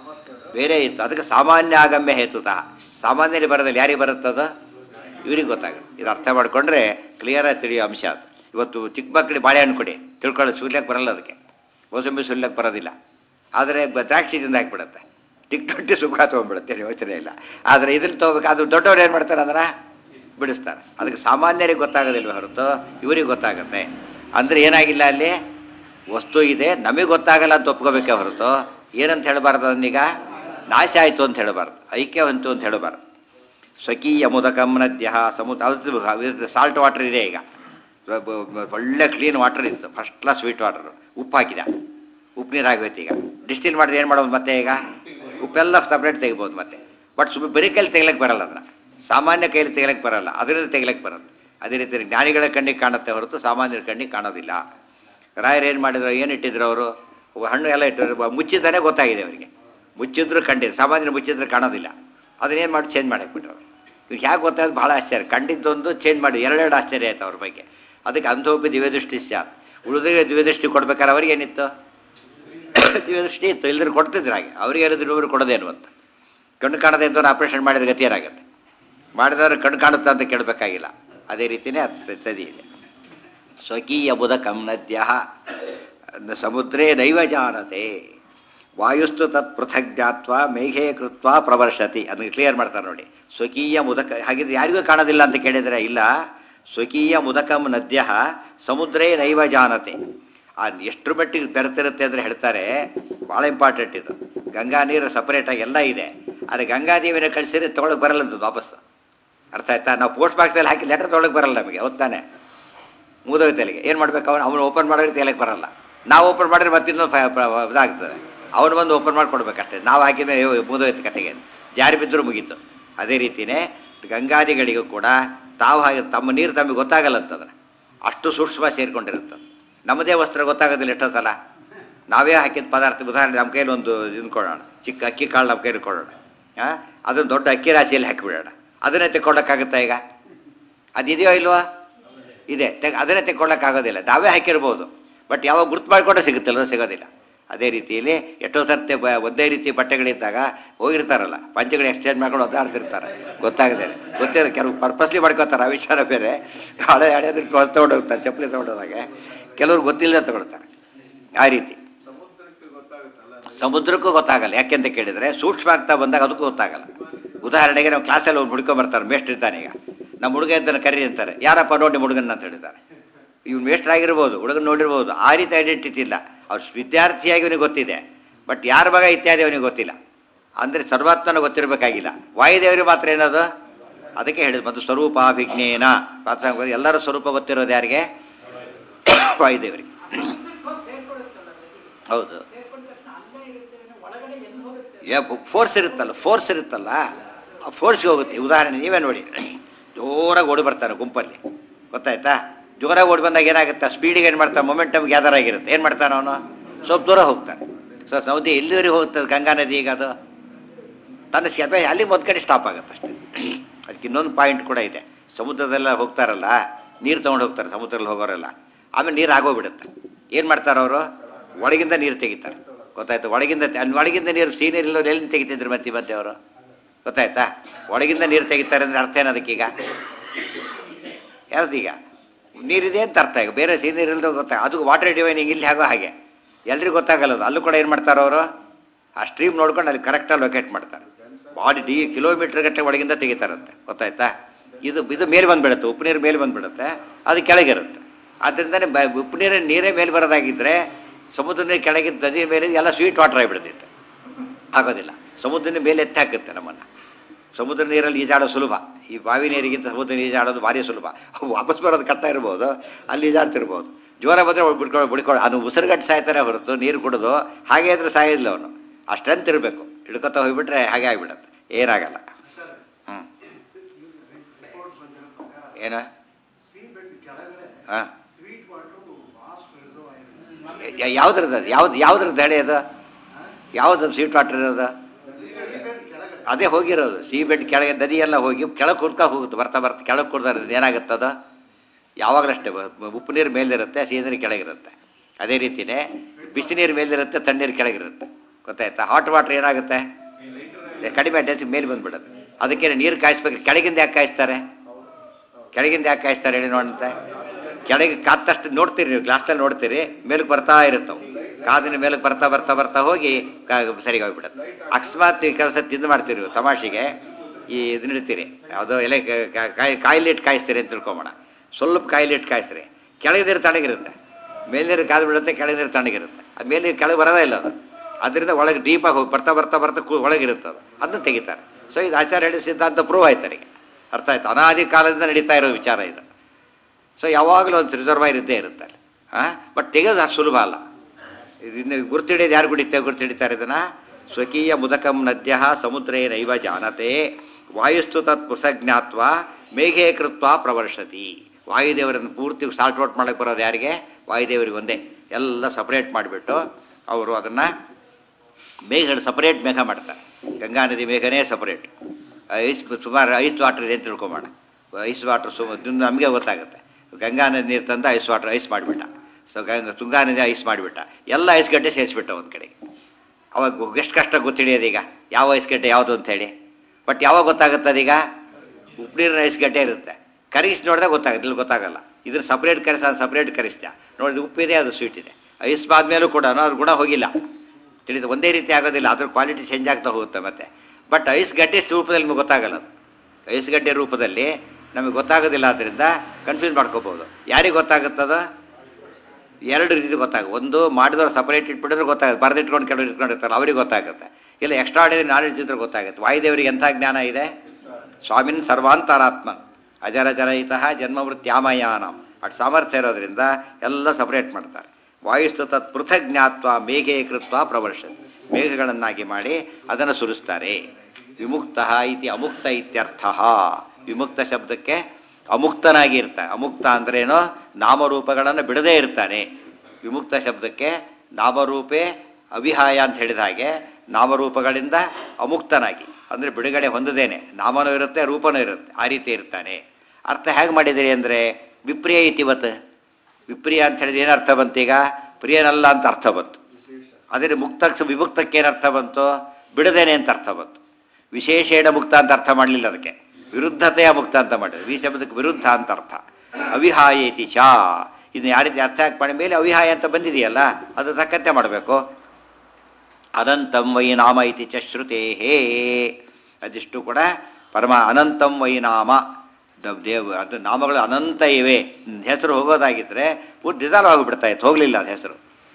ಬೇರೆ ಇತ್ತು ಅದಕ್ಕೆ ಸಾಮಾನ್ಯ ಆಗಮ್ಯ ಹೇತುತಃ ಸಾಮಾನ್ಯರಿಗೆ ಬರೋದಿಲ್ಲ ಯಾರಿಗೆ ಬರುತ್ತದ ಇವ್ರಿಗೆ ಗೊತ್ತಾಗುತ್ತೆ ಇದು ಅರ್ಥ ಮಾಡಿಕೊಂಡ್ರೆ ಕ್ಲಿಯರಾಗಿ ತಿಳಿಯೋ ಅಂಶ ಅದು ಇವತ್ತು ಚಿಕ್ಕ ಮಕ್ಕಳಿಗೆ ಬಾಳೆಹಣ್ಣು ಕೊಡಿ ತಿಳ್ಕೊಳ್ಳೋ ಸುರ್ಲಕ್ಕೆ ಬರಲ್ಲ ಅದಕ್ಕೆ ಮೋಸಂಬಿ ಸುರ್ಲಕ್ಕೆ ಬರೋದಿಲ್ಲ ಆದರೆ ಬ- ದ್ರಾಕ್ಷಿ ತಿಂದು ಹಾಕ್ಬಿಡುತ್ತೆ ಟಿಕ್ ಟೊಟ್ಟಿ ಸುಖ ತೊಗೊಂಡ್ಬಿಡುತ್ತೆ ಏನು ಯೋಚನೆ ಇಲ್ಲ ಆದರೆ ಇದನ್ನು ತೊಗೋಬೇಕು ಅದು ದೊಡ್ಡವ್ರು ಏನು ಮಾಡ್ತಾರೆ ಅಂದ್ರೆ ಬಿಡಿಸ್ತಾರೆ ಅದಕ್ಕೆ ಸಾಮಾನ್ಯರಿಗೆ ಗೊತ್ತಾಗೋದಿಲ್ವ ಹೊರತು ಇವ್ರಿಗೆ ಗೊತ್ತಾಗುತ್ತೆ ಅಂದರೆ ಏನಾಗಿಲ್ಲ ಅಲ್ಲಿ ವಸ್ತು ಇದೆ ನಮಗೆ ಗೊತ್ತಾಗಲ್ಲ ಅಂತ ಒಪ್ಕೋಬೇಕೇ ಹೊರತು ಏನಂತ ಹೇಳಬಾರ್ದು ಅದನ್ನೀಗ ನಾಶ ಆಯಿತು ಅಂತ ಹೇಳಬಾರ್ದು ಐಕ್ಯ ಹೊಂತು ಅಂತ ಹೇಳಬಾರ್ದು ಸ್ವಕೀಯ ಮುದಕಂ ನದ್ಯ ಸಮುದ್ರ ಸಾಲ್ಟ್ ವಾಟರ್ ಇದೆ ಈಗ ಬ- ಬ- ಬ- ಒಳ್ಳೆ ಕ್ಲೀನ್ ವಾಟರ್ ಇತ್ತು ಫಸ್ಟ್ ಕ್ಲಾಸ್ ಸ್ವೀಟ್ ವಾಟರ್ ಉಪ್ಪು ಹಾಕಿದ ಉಪ್ಪು ನೀರು ಆಗೋಯ್ತು ಈಗ ಡಿಸ್ಟಿಲ್ ಮಾಡಿದ್ರೆ ಏನು ಮಾಡೋದು ಮತ್ತೆ ಈಗ ಉಪ್ಪೆಲ್ಲ ಸಪ್ರೇಟ್ ತೆಗಿಬೋದು ಮತ್ತೆ ಬಟ್ ಸುಮ್ಮನೆ ಬರೀ ಕೈಲಿ ತೆಗಿಲಕ್ಕೆ ಬರಲ್ಲ ಅದನ್ನ ಸಾಮಾನ್ಯ ಕೈಲಿ ತೆಗಿಲಕ್ಕೆ ಬರಲ್ಲ ಅದರಿಂದ ತೆಗಿಲಕ್ಕೆ ಬರುತ್ತೆ ಅದೇ ರೀತಿ ಜ್ಞಾನಿಗಳ ಕಣ್ಣಿಗೆ ಕಾಣುತ್ತೆ ಹೊರತು ಸಾಮಾನ್ಯರ ಕಣ್ಣಿಗೆ ಕಾಣೋದಿಲ್ಲ ರಾಯರು ಏನು ಮಾಡಿದ್ರು ಏನು ಇಟ್ಟಿದ್ರು ಅವರು ಹಣ್ಣು ಎಲ್ಲ ಇಟ್ಟರು ಮುಚ್ಚಿದ್ದಾನೆ ಗೊತ್ತಾಗಿದೆ ಅವರಿಗೆ ಮುಚ್ಚಿದ್ರು ಕಂಡಿದ್ದು ಸಾಮಾನ್ಯ ಮುಚ್ಚಿದ್ರೆ ಕಾಣೋದಿಲ್ಲ ಅದನ್ನೇನು ಮಾಡಿ ಚೇಂಜ್ ಮಾಡಾಕ್ಬಿಟ್ರು ಇವ್ರಿಗೆ ಹೇಗೆ ಗೊತ್ತಾಯ್ತು ಭಾಳ ಆಶ್ಚರ್ಯ ಕಂಡಿದ್ದೊಂದು ಚೇಂಜ್ ಮಾಡಿ ಎರಡೆರಡು ಆಶ್ಚರ್ಯ ಆಯ್ತು ಅವ್ರ ಬಗ್ಗೆ ಅದಕ್ಕೆ ಅಂಥೋಪಿ ದಿವ್ಯದೃಷ್ಟಿ ಸ್ಯಾತ್ ಉಳಿದ ದಿವ್ಯದೃಷ್ಟಿ ಕೊಡ್ಬೇಕಾದ್ರೆ ಅವ್ರಿಗೆ ಏನಿತ್ತು ದಿವ್ಯದೃಷ್ಟಿ ಇತ್ತು ಇಲ್ಲದ್ರೆ ಕೊಡ್ತಿದ್ರು ಹಾಗೆ ಅವ್ರಿಗೆ ಹೇಳಿದ್ರು ಇವರು ಕೊಡೋದೇನು ಅಂತ ಕಣ್ಣು ಕಾಣದೆ ಅಂತ ಆಪರೇಷನ್ ಮಾಡಿದ್ರೆ ಗತಿ ಏನಾಗುತ್ತೆ ಮಾಡಿದವ್ರು ಕಣ್ಣು ಕಾಣುತ್ತಾ ಅಂತ ಕೇಳಬೇಕಾಗಿಲ್ಲ ಅದೇ ರೀತಿಯೇ ಅದು ಸದಿ ಇದೆ ಸ್ವಕೀಯ ಬುಧಕಂ ನದ್ಯ ಸಮುದ್ರೇ ನೈವ ಜಾನತೆ ವಾಯುಸ್ತು ತತ್ ಪೃಥಕ್ ಜ್ಞಾತ್ವ ಮೇಘೇ ಕೃತ್ವ ಪ್ರವರ್ಷತಿ ಅದನ್ನು ಕ್ಲಿಯರ್ ಮಾಡ್ತಾರೆ ನೋಡಿ ಸ್ವಕೀಯ ಮುದಕ ಹಾಗಿದ್ರೆ ಯಾರಿಗೂ ಕಾಣೋದಿಲ್ಲ ಅಂತ ಕೇಳಿದರೆ ಇಲ್ಲ ಸ್ವಕೀಯ ಮುದಕಂ ನದ್ಯ ಸಮುದ್ರೇ ನೈವ ಜಾನತೆ ಆ ಎಷ್ಟರ ಮಟ್ಟಿಗೆ ಬೆರೆತಿರುತ್ತೆ ಅಂದರೆ ಹೇಳ್ತಾರೆ ಭಾಳ ಇಂಪಾರ್ಟೆಂಟ್ ಇದು ಗಂಗಾ ನೀರು ಸಪ್ರೇಟಾಗಿ ಎಲ್ಲ ಇದೆ ಆದರೆ ಗಂಗಾದೇವಿನ ಕಳಿಸಿದ್ರೆ ತೊಗೊಳಕ್ಕೆ ಬರಲ್ಲ ಅಂತ ವಾಪಸ್ಸು ಅರ್ಥ ಆಯ್ತಾ ನಾವು ಪೋಸ್ಟ್ ಬಾಕ್ಸಲ್ಲಿ ಹಾಕಿ ಲೆಟರ್ ತೊಗೊಳಕ್ಕೆ ಬರಲ್ಲ ನಮಗೆ ಹೊತ್ತಾನೆ ಮುಗಿದೋಗುತ್ತೆ ಅಲ್ಲಿಗೆ ಏನು ಮಾಡ್ಬೇಕು ಅವನು ಅವನು ಓಪನ್ ಮಾಡೋರಿಗೆ ತೇಲಕ್ಕೆ ಬರಲ್ಲ ನಾವು ಓಪನ್ ಮಾಡಿದ್ರೆ ಮತ್ತೆ ಇನ್ನೊಂದು ಫ- ಪ್ರ- ಇದಾಗ್ತದೆ ಅವನು ಬಂದು ಓಪನ್ ಮಾಡಿ ಕೊಡ್ಬೇಕಷ್ಟೇ ನಾವು ಹಾಕಿದ ಮೇಲೆ ಮುಗಿದೋಯ್ತು ಕತೆಗೆ ಜಾರಿ ಬಿದ್ದರೂ ಮುಗೀತು ಅದೇ ರೀತಿಯೇ ಗಂಗಾದಿಗಳಿಗೂ ಕೂಡ ತಾವು ಹಾಗೆ ತಮ್ಮ ನೀರು ತಮಗೆ ಗೊತ್ತಾಗಲ್ಲ ಅಂತಂದ್ರೆ ಅಷ್ಟು ಸೂಕ್ಷ್ಮ ಸೇರಿಕೊಂಡಿರುತ್ತದೆ ನಮ್ಮದೇ ವಸ್ತ್ರ ಗೊತ್ತಾಗೋದಿಲ್ಲ ಎಷ್ಟೋ ಸಲ ನಾವೇ ಹಾಕಿದ ಪದಾರ್ಥ ಉದಾಹರಣೆ ನಮ್ಮ ಕೈಲಿ ಒಂದು ಇದನ್ನ ಕೊಡೋಣ ಚಿಕ್ಕ ಅಕ್ಕಿ ಕಾಳು ನಮ್ಮ ಕೈಲಿ ಕೊಡೋಣ ಹಾಂ ಅದನ್ನು ದೊಡ್ಡ ಅಕ್ಕಿ ರಾಶಿಯಲ್ಲಿ ಹಾಕಿಬಿಡೋಣ ಅದನ್ನೇ ತೆಕ್ಕೊಳ್ಳೋಕ್ಕಾಗುತ್ತಾ ಈಗ ಅದಿದೆಯೋ ಇಲ್ವಾ ಇದೆ ತೆಗ್ ಅದನ್ನೇ ತೆಕ್ಕೊಳ್ಳೋಕ್ಕಾಗೋದಿಲ್ಲ ನಾವೇ ಹಾಕಿರ್ಬೋದು ಬಟ್ ಯಾವಾಗ ಗುರ್ತು ಮಾಡಿಕೊಂಡ್ರೆ ಸಿಗುತ್ತಲ್ಲ ಸಿಗೋದಿಲ್ಲ ಅದೇ ರೀತಿಯಲ್ಲಿ ಎಷ್ಟೋ ಸರ್ತಿ ಬ ಒಂದೇ ರೀತಿ ಬಟ್ಟೆಗಳಿದ್ದಾಗ ಹೋಗಿರ್ತಾರಲ್ಲ ಪಂಚಗಳು ಎಕ್ಸ್ಚೇಂಜ್ ಮಾಡ್ಕೊಂಡು ಒದ್ದಾಡ್ತಿರ್ತಾರೆ ಗೊತ್ತಾಗದೆ ಗೊತ್ತಿರೋ ಕೆಲವು ಪರ್ಪಸ್ಲಿ ಮಾಡ್ಕೋತಾರೆ ಆ ವಿಚಾರ ಬೇರೆ ಹಳೆ ಹಳೆಯದ್ರ ಹೊಸ ತೊಗೊಂಡೋಗ್ತಾರೆ ಚಪ್ಪಲಿ ತೊಗೊಂಡೋದಾಗ ಕೆಲವ್ರು ಗೊತ್ತಿಲ್ಲದೆ ತಗೊಳ್ತಾರೆ ಆ ರೀತಿ ಸಮುದ್ರಕ್ಕೂ ಗೊತ್ತಾಗಲ್ಲ ಯಾಕೆಂತ ಕೇಳಿದರೆ ಸೂಕ್ಷ್ಮ ಆಗ್ತಾ ಬಂದಾಗ ಅದಕ್ಕೂ ಗೊತ್ತಾಗಲ್ಲ ಉದಾಹರಣೆಗೆ ನಾವು ಕ್ಲಾಸಲ್ಲಿ ಒಂದು ಹುಡ್ಕೊಂಡ್ ಬರ್ತಾರೆ ಮೇಷ್ಟ್ರು ಇರ್ತಾನೆ ಈಗ ನಮ್ಮ ಹುಡುಗ ಇದ್ದಾನೆ ಕರಿ ಅಂತಾರೆ ಯಾರಪ್ಪ ನೋಡಿ ಹುಡುಗನ ಅಂತ ಹೇಳಿದ್ದಾರೆ ಇವ್ನು ಮೇಷ್ಟ್ರ್ ಆಗಿರ್ಬೋದು ಹುಡುಗನ ನೋಡಿರ್ಬೋದು ಆ ರೀತಿ ಐಡೆಂಟಿಟಿ ಇಲ್ಲ ಅವ್ರು ವಿದ್ಯಾರ್ಥಿಯಾಗಿ ಅವನಿಗೆ ಗೊತ್ತಿದೆ ಬಟ್ ಯಾರ ಭಾಗ ಇತ್ಯಾದಿ ಅವನಿಗೆ ಗೊತ್ತಿಲ್ಲ ಅಂದರೆ ಸರ್ವಾತ್ಮನ ಗೊತ್ತಿರಬೇಕಾಗಿಲ್ಲ ವಾಯುದೇವರಿಗೆ ಮಾತ್ರ ಏನದು ಅದಕ್ಕೆ ಹೇಳಿದ್ರು ಮತ್ತು ಸ್ವರೂಪಾಭಿಜ್ಞೇನ ಪ್ರಾರ್ಥನಾ ಎಲ್ಲರ ಸ್ವರೂಪ ಗೊತ್ತಿರೋದು ಯಾರಿಗೆ ವಾಯುದೇವರಿಗೆ ಹೌದು ಫೋರ್ಸ್ ಇರುತ್ತಲ್ಲ ಫೋರ್ಸ್ ಇರುತ್ತಲ್ಲ ಆ ಫೋರ್ಸ್ಗೆ ಹೋಗುತ್ತೆ ಉದಾಹರಣೆ ನೀವೇ ನೋಡಿ ಜೋರಾಗಿ ಓಡಿ ಬರ್ತಾನೆ ಗುಂಪಲ್ಲಿ ಗೊತ್ತಾಯ್ತಾ ಜೋರಾಗಿ ಓಡಿ ಬಂದಾಗ ಏನಾಗುತ್ತೆ ಸ್ಪೀಡಿಗೆ ಏನು ಮಾಡ್ತಾನೆ ಮೊಮೆಂಟಮ್ ಗ್ಯಾದರ್ ಆಗಿರುತ್ತೆ ಏನು ಮಾಡ್ತಾನೆ ಅವನು ಸ್ವಲ್ಪ ದೂರ ಹೋಗ್ತಾನೆ ಸೊ ಸೌದಿ ಎಲ್ಲಿವರೆಗೆ ಹೋಗ್ತದೆ ಗಂಗಾ ನದಿ ಈಗ ಅದು ತನ್ನ ಸ್ಕೆಪೆ ಅಲ್ಲಿ ಒಂದು ಕಡೆ ಸ್ಟಾಪ್ ಆಗುತ್ತೆ ಅಷ್ಟೇ ಅದಕ್ಕೆ ಇನ್ನೊಂದು ಪಾಯಿಂಟ್ ಕೂಡ ಇದೆ ಸಮುದ್ರದೆಲ್ಲ ಹೋಗ್ತಾರಲ್ಲ ನೀರು ತೊಗೊಂಡು ಹೋಗ್ತಾರೆ ಸಮುದ್ರದಲ್ಲಿ ಹೋಗೋರೆಲ್ಲ ಆಮೇಲೆ ನೀರು ಆಗೋಗ್ಬಿಡುತ್ತೆ ಏನು ಮಾಡ್ತಾರೆ ಅವರು ಒಳಗಿಂದ ನೀರು ತೆಗಿತಾರೆ ಗೊತ್ತಾಯ್ತು ಒಳಗಿಂದ ತೆ- ಅಲ್ಲಿ ಒಳಗಿಂದ ನೀರು ಸಿಹಿ ನೀರಿಲ್ಲ ಎಲ್ಲಿ ತೆಗಿತಿದ್ರು ಮತ್ತೆ ಮತ್ತೆ ಅವರು ಗೊತ್ತಾಯ್ತಾ ಒಳಗಿಂದ ನೀರು ತೆಗಿತಾರೆ ಅಂದರೆ ಅರ್ಥ ಏನದಕ್ಕೀಗ ಯಾವ್ದೀಗ ನೀರಿದೆ ಅಂತ ಅರ್ಥ ಈಗ ಬೇರೆ ಸಿಹಿ ನೀರಿಲ್ಲದ ಗೊತ್ತಾ ಅದು ವಾಟರ್ ಡಿವೈನಿಂಗ್ ಇಲ್ಲಿ ಆಗೋ ಹಾಗೆ ಎಲ್ರಿಗೂ ಗೊತ್ತಾಗಲ್ಲ ಅದು. ಅಲ್ಲೂ ಕೂಡ ಏನು ಮಾಡ್ತಾರೆ ಅವರು ಆ ಸ್ಟ್ರೀಮ್ ನೋಡ್ಕೊಂಡು ಅಲ್ಲಿ ಕರೆಕ್ಟಾಗಿ ಲೊಕೇಟ್ ಮಾಡ್ತಾರೆ ಬಾಡಿ ಡಿ ಕಿಲೋಮೀಟರ್ ಗಟ್ಟೆ ಒಳಗಿಂದ ತೆಗಿತಾರಂತೆ ಗೊತ್ತಾಯ್ತಾ ಇದು ಇದು ಮೇಲೆ ಬಂದ್ಬಿಡುತ್ತೆ ಉಪ್ಪು ನೀರು ಮೇಲೆ ಬಂದ್ಬಿಡುತ್ತೆ ಅದು ಕೆಳಗಿರುತ್ತೆ ಆದ್ದರಿಂದನೇ ಬ ಉಪ್ಪು ನೀರಿನ ನೀರೇ ಮೇಲೆ ಬರೋದಾಗಿದ್ದರೆ ಸಮುದ್ರ ನೀರು ಕೆಳಗಿದ್ದ ನದಿ ಮೇಲೆ ಎಲ್ಲ ಸ್ವೀಟ್ ವಾಟರ್ ಆಗಿಬಿಡ್ತಿತ್ತು ಆಗೋದಿಲ್ಲ ಸಮುದ್ರ ನೀರು ಮೇಲೆ ಎತ್ತಿ ಹಾಕುತ್ತೆ ನಮ್ಮನ್ನು ಸಮುದ್ರ ನೀರಲ್ಲಿ ಈಜಾಡೋ ಸುಲಭ ಈ ಬಾವಿ ನೀರಿಗಿಂತ ಸಮುದ್ರ ನೀರು ಈಜಾಡೋದು ಭಾರಿ ಸುಲಭ ವಾಪಸ್ ಬರೋದು ಕಷ್ಟ ಇರ್ಬೋದು ಅಲ್ಲಿ ಈಜಾಡ್ತಿರ್ಬೋದು ಜ್ವರ ಬಂದರೆ ಬಿಡ್ಕೊಂಡು ಬಿಡ್ಕೊಂಡು ಅದು ಉಸಿರುಗಟ್ಟು ಸಾಯ್ತಾರೆ ಹೊರತು ನೀರು ಕುಡಿದು ಹಾಗೆ ಇದ್ರೆ ಸಾಯಿಲ್ಲ ಅವನು ಆ ಸ್ಟ್ರೆಂತ್ ಇರಬೇಕು ಹಿಡ್ಕೊತಾ ಹೋಗ್ಬಿಟ್ರೆ ಹಾಗೆ ಆಗಿಬಿಡತ್ತೆ ಏನಾಗಲ್ಲ ಹ್ಞೂ ಏನ ಹಾಂ ಯಾವ್ದ್ರದ್ದು ಅದು ಯಾವ್ದು ಯಾವ್ದ್ರದ್ದು ಹೇಳಿ ಅದು ಯಾವ್ದು ಸ್ವೀಟ್ ವಾಟರ್ ಇರೋದು ಅದೇ ಹೋಗಿರೋದು ಸಿ ಬೆಡ್ ಕೆಳಗೆ ನದಿ ಎಲ್ಲ ಹೋಗಿ ಕೆಳಗೆ ಕುರ್ತಾ ಹೋಗುತ್ತೆ ಬರ್ತಾ ಬರ್ತಾ ಕೆಳಗೆ ಕುಡ್ತಾ ಇರೋದು ಏನಾಗುತ್ತದ ಯಾವಾಗಲೂ ಅಷ್ಟೇ ಬ- ಉಪ್ಪು ನೀರು ಮೇಲಿರುತ್ತೆ ಸಿಹಿ ನೀರು ಕೆಳಗಿರುತ್ತೆ ಅದೇ ರೀತಿಯೇ ಬಿಸಿ ನೀರು ಮೇಲಿರುತ್ತೆ ತಣ್ಣೀರು ಕೆಳಗಿರುತ್ತೆ ಗೊತ್ತಾಯ್ತಾ ಹಾಟ್ ವಾಟರ್ ಏನಾಗುತ್ತೆ ಏ, ಕಡಿಮೆ ಡೆನ್ಸಿ ಮೇಲೆ ಬಂದ್ಬಿಡುತ್ತೆ ಅದಕ್ಕೆ ನೀರು ಕಾಯಿಸ್ಬೇಕು ಕೆಳಗಿಂದ ಯಾಕೆ ಕಾಯಿಸ್ತಾರೆ ಕೆಳಗಿಂದ ಯಾಕೆ ಕಾಯಿಸ್ತಾರೆ ಹೇಳಿ ನೋಡಂತೆ ಕೆಳಗೆ ಕಾದ ತಕ್ಷಣ ನೋಡ್ತೀರಿ ನೀವು ಗ್ಲಾಸ್ನಲ್ಲಿ ನೋಡ್ತೀರಿ ಮೇಲಕ್ಕೆ ಬರ್ತಾ ಇರುತ್ತವು ಕಾದಿನ ಮೇಲಕ್ಕೆ ಬರ್ತಾ ಬರ್ತಾ ಬರ್ತಾ ಹೋಗಿ ಕಾ- ಸರಿಗೆ ಹೋಗ್ಬಿಡುತ್ತೆ ಅಕಸ್ಮಾತ್ ಈ ಕೆಲಸ ತಿಂದು ಮಾಡ್ತೀರಿ ನೀವು ತಮಾಷೆಗೆ ಈ ಇದನ್ನ ಇಡ್ತೀರಿ ಯಾವುದೋ ಎಲೆ ಕ- ಕ- ಕಾಯಿ ಕಾಯಿಲಿಟ್ಟು ಕಾಯಿಸ್ತೀರಿ ಅಂತ ತಿಳ್ಕೊಂಬೋಣ ಸ್ವಲ್ಪ ಕಾಯಿಲಿಟ್ಟು ಕಾಯಿಸ್ತೀರಿ ಕೆಳಗೆ ನೀರು ತಣ್ಣಗಿರುತ್ತೆ ಮೇಲ್ನೀರು ಕಾದು ಬಿಡುತ್ತೆ ಕೆಳಗೆ ನೀರು ತಣ್ಣಗಿರುತ್ತೆ ಅದು ಮೇಲೆ ಕೆಳಗೆ ಬರೋದೇ ಇಲ್ಲ ಅದು ಅದರಿಂದ ಒಳಗೆ ಡೀಪಾಗಿ ಹೋಗಿ ಬರ್ತಾ ಬರ್ತಾ ಬರ್ತಾ ಕು ಒಳಗಿರುತ್ತೆ ಅದು ಅದನ್ನು ತೆಗಿತಾರೆ ಸೊ ಇದು ಆಚಾರ ಹೇಳಿ ಸಿದ್ಧಾಂತ ಪ್ರೂವ್ ಆಯ್ತು ಅವರಿಗೆ ಅರ್ಥ ಆಯ್ತು ಅನಾದಿ ಕಾಲದಿಂದ ನಡೀತಾ ಇರೋ ವಿಚಾರ ಇದು ಸೊ ಯಾವಾಗಲೂ ಒಂದು ರಿಸರ್ವಾಯರ್ ಇದ್ದೇ ಇರುತ್ತೆ ಅಲ್ಲಿ ಹಾಂ ಬಟ್ ತೆಗೆಯೋದು ಅಷ್ಟು ಸುಲಭ ಅಲ್ಲ ಇದನ್ನು ಗುರ್ತಿಡಿಯೋದು ಯಾರು ಗುಡಿತೆ ಗುರ್ತಿಡಿತಾರೆ ಇದನ್ನು ಸ್ವಕೀಯ ಮುದಕಂ ನದ್ಯ ಸಮುದ್ರೇ ನೈವ ಜಾನತೆ ವಾಯುಸ್ತು ತತ್ ಪೃಥಜ್ಞಾತ್ವ ಮೇಘೇ ಕೃತ್ವ ಪ್ರವರ್ಷತಿ ವಾಯುದೇವರನ್ನು ಪೂರ್ತಿ ಸಾಲ್ಟ್ ಔಟ್ ಮಾಡಕ್ಕೆ ಬರೋದು ಯಾರಿಗೆ ವಾಯುದೇವರಿಗೆ ಒಂದೇ ಎಲ್ಲ ಸಪ್ರೇಟ್ ಮಾಡಿಬಿಟ್ಟು ಅವರು ಅದನ್ನು ಮೇಘಗಳು ಸಪರೇಟ್ ಮೇಘ ಮಾಡ್ತಾರೆ ಗಂಗಾ ನದಿ ಮೇಘನೇ ಸಪರೇಟ್ ಐಸ್ ಸುಮಾರು ಐಸ್ ವಾಟರ್ ಇದೆ ಅಂತ ತಿಳ್ಕೊಂಬೋಣ ಐಸ್ ವಾಟರ್ ಸು ನಮಗೆ ಗೊತ್ತಾಗುತ್ತೆ ಗಂಗಾ ನದಿ ನೀರು ತಂದು ಐಸ್ ವಾಟರ್ ಐಸ್ ಮಾಡಿಬಿಟ್ಟ ಸೊ ಗಂಗಾ ತುಂಗಾ ನದಿ ಐಸ್ ಮಾಡಿಬಿಟ್ಟ ಎಲ್ಲ ಐಸ್ ಗಡ್ಡೆ ಸೇರಿಸ್ಬಿಟ್ಟ ಒಂದು ಕಡೆಗೆ ಅವಾಗ ಎಷ್ಟು ಕಷ್ಟ ಗೊತ್ತಿಡಿಯೋದು ಈಗ ಯಾವ ಐಸ್ ಗಡ್ಡೆ ಯಾವುದು ಅಂತ ಹೇಳಿ ಬಟ್ ಯಾವಾಗ ಗೊತ್ತಾಗುತ್ತೆ ಅದೀಗ ಉಪ್ಪು ನೀರಿನ ಐಸ್ ಗಡ್ಡೆ ಇರುತ್ತೆ ಕರಗಿಸಿ ನೋಡಿದಾಗ ಗೊತ್ತಾಗುತ್ತೆ ಇಲ್ಲಿ ಗೊತ್ತಾಗಲ್ಲ ಇದ್ರ ಸಪ್ರೇಟ್ ಕರೆಸ ಸಪ್ರೇಟ್ ಕರೆಸ್ತಾ ನೋಡಿ ಉಪ್ಪಿದೆ ಅದು ಸ್ವೀಟ್ ಇದೆ ಐಸ್ ಬಾದ್ಮೇಲೂ ಕೂಡ ಅದ್ರ ಗುಣ ಹೋಗಿಲ್ಲ ತಿಳಿದು ಒಂದೇ ರೀತಿ ಆಗೋದಿಲ್ಲ ಅದ್ರ ಕ್ವಾಲಿಟಿ ಚೇಂಜ್ ಆಗ್ತಾ ಹೋಗುತ್ತೆ ಮತ್ತೆ ಬಟ್ ಐಸ್ ಗಡ್ಡೆ ರೂಪದಲ್ಲಿ ನಿಮಗೆ ಗೊತ್ತಾಗಲ್ಲ ಅದು ಐಸ್ ಗಡ್ಡೆ ರೂಪದಲ್ಲಿ ನಮಗೆ ಗೊತ್ತಾಗೋದಿಲ್ಲ ಆದ್ದರಿಂದ ಕನ್ಫ್ಯೂಸ್ ಮಾಡ್ಕೋಬೋದು ಯಾರಿಗೆ ಗೊತ್ತಾಗುತ್ತದ ಎರಡು ರೀತಿ ಗೊತ್ತಾಗ ಒಂದು ಮಾಡಿದವ್ರು ಸಪರೇಟ್ ಇಟ್ಬಿಟ್ಟಿದ್ರೆ ಗೊತ್ತಾಗುತ್ತೆ ಬರೆದಿಟ್ಕೊಂಡು ಕೆಲವರು ಇಟ್ಕೊಂಡಿರ್ತಾರೆ ಅವ್ರಿಗೆ ಗೊತ್ತಾಗುತ್ತೆ ಇಲ್ಲ ಎಕ್ಸ್ಟ್ರಾಡಿನರಿ ನಾಲೆಡ್ಜ್ ಇದ್ರೆ ಗೊತ್ತಾಗುತ್ತೆ ವಾಯುದೇವರಿಗೆ ಎಂಥ ಜ್ಞಾನ ಇದೆ ಸ್ವಾಮಿನ್ ಸರ್ವಾಂತರಾತ್ಮ ಅಜರ ಜರಹಿತ ಜನ್ಮವೃತ್ಯಾಮಯಾನ ಅಟ್ ಸಾಮರ್ಥ್ಯ ಇರೋದ್ರಿಂದ ಎಲ್ಲ ಸಪರೇಟ್ ಮಾಡ್ತಾರೆ ವಾಯುಸ್ತು ತತ್ ಪೃಥಕ್ ಜ್ಞಾತ್ವ ಮೇಘೇ ಕೃತ್ವ ಪ್ರವರ್ಷತಿ ಮೇಘಗಳನ್ನಾಗಿ ಮಾಡಿ ಅದನ್ನು ಸುರಿಸ್ತಾರೆ ವಿಮುಕ್ತ ಇತಿ ಅಮುಕ್ತ ಇತ್ಯರ್ಥ ವಿಮುಕ್ತ ಶಬ್ದಕ್ಕೆ ಅಮುಕ್ತನಾಗಿ ಇರ್ತಾನೆ ಅಮುಕ್ತ ಅಂದ್ರೇನೋ ನಾಮರೂಪಗಳನ್ನು ಬಿಡದೇ ಇರ್ತಾನೆ ವಿಮುಕ್ತ ಶಬ್ದಕ್ಕೆ ನಾಮರೂಪೇ ಅವಿಹಾಯ ಅಂತ ಹೇಳಿದ ಹಾಗೆ ನಾಮರೂಪಗಳಿಂದ ಅಮುಕ್ತನಾಗಿ ಅಂದರೆ ಬಿಡುಗಡೆ ಹೊಂದದೇನೆ ನಾಮನೂ ಇರುತ್ತೆ ರೂಪನೂ ಇರುತ್ತೆ ಆ ರೀತಿ ಇರ್ತಾನೆ ಅರ್ಥ ಹೇಗೆ ಮಾಡಿದಿರಿ ಅಂದರೆ ವಿಪ್ರಿಯ ಇತಿವತ್ ವಿಪ್ರಿಯ ಅಂತ ಹೇಳಿದ್ರೆ ಏನು ಅರ್ಥ ಬಂತೀಗ ಪ್ರಿಯನಲ್ಲ ಅಂತ ಅರ್ಥ ಬಂತು ಅದೇ ಮುಕ್ತ ವಿಮುಕ್ತಕ್ಕೆ ಏನು ಅರ್ಥ ಬಂತು ಬಿಡದೇನೆ ಅಂತ ಅರ್ಥ ಬಂತು ವಿಶೇಷೇಣ ಮುಕ್ತ ಅಂತ ಅರ್ಥ ಮಾಡಲಿಲ್ಲ ಅದಕ್ಕೆ ವಿರುದ್ಧತೆಯ ಮುಕ್ತ ಅಂತ ಮಾಡಿದ್ರು ವಿ ಶಬ್ದಕ್ಕೆ ವಿರುದ್ಧ ಅಂತ ಅರ್ಥ ಅವಿಹಾಯೇತಿ ಶಾ ಇದನ್ನ ಯಾವ ರೀತಿ ಅರ್ಥ ಹಾಕಿ ಮೇಲೆ ಅವಿಹಾಯ ಅಂತ ಬಂದಿದೆಯಲ್ಲ ಅದು ತಕ್ಕಂತೆ ಮಾಡಬೇಕು ಅನಂತಂ ವೈ ನಾಮ ಇತಿ ಚ ಶ್ರುತೇಹೇ ಅದಿಷ್ಟು ಕೂಡ ಪರಮ ಅನಂತಂ ವೈ ನಾಮ ದ- ದೇವ್ ಅದು ನಾಮಗಳು ಅನಂತ ಇವೆ ಹೆಸರು ಹೋಗೋದಾಗಿದ್ದರೆ ಪೂರ್ತಿ ಡಿಸಾಲ್ವ್ ಆಗಿಬಿಡ್ತಾ ಇತ್ತು ಹೋಗಲಿಲ್ಲ ಅದು ಹೆಸರು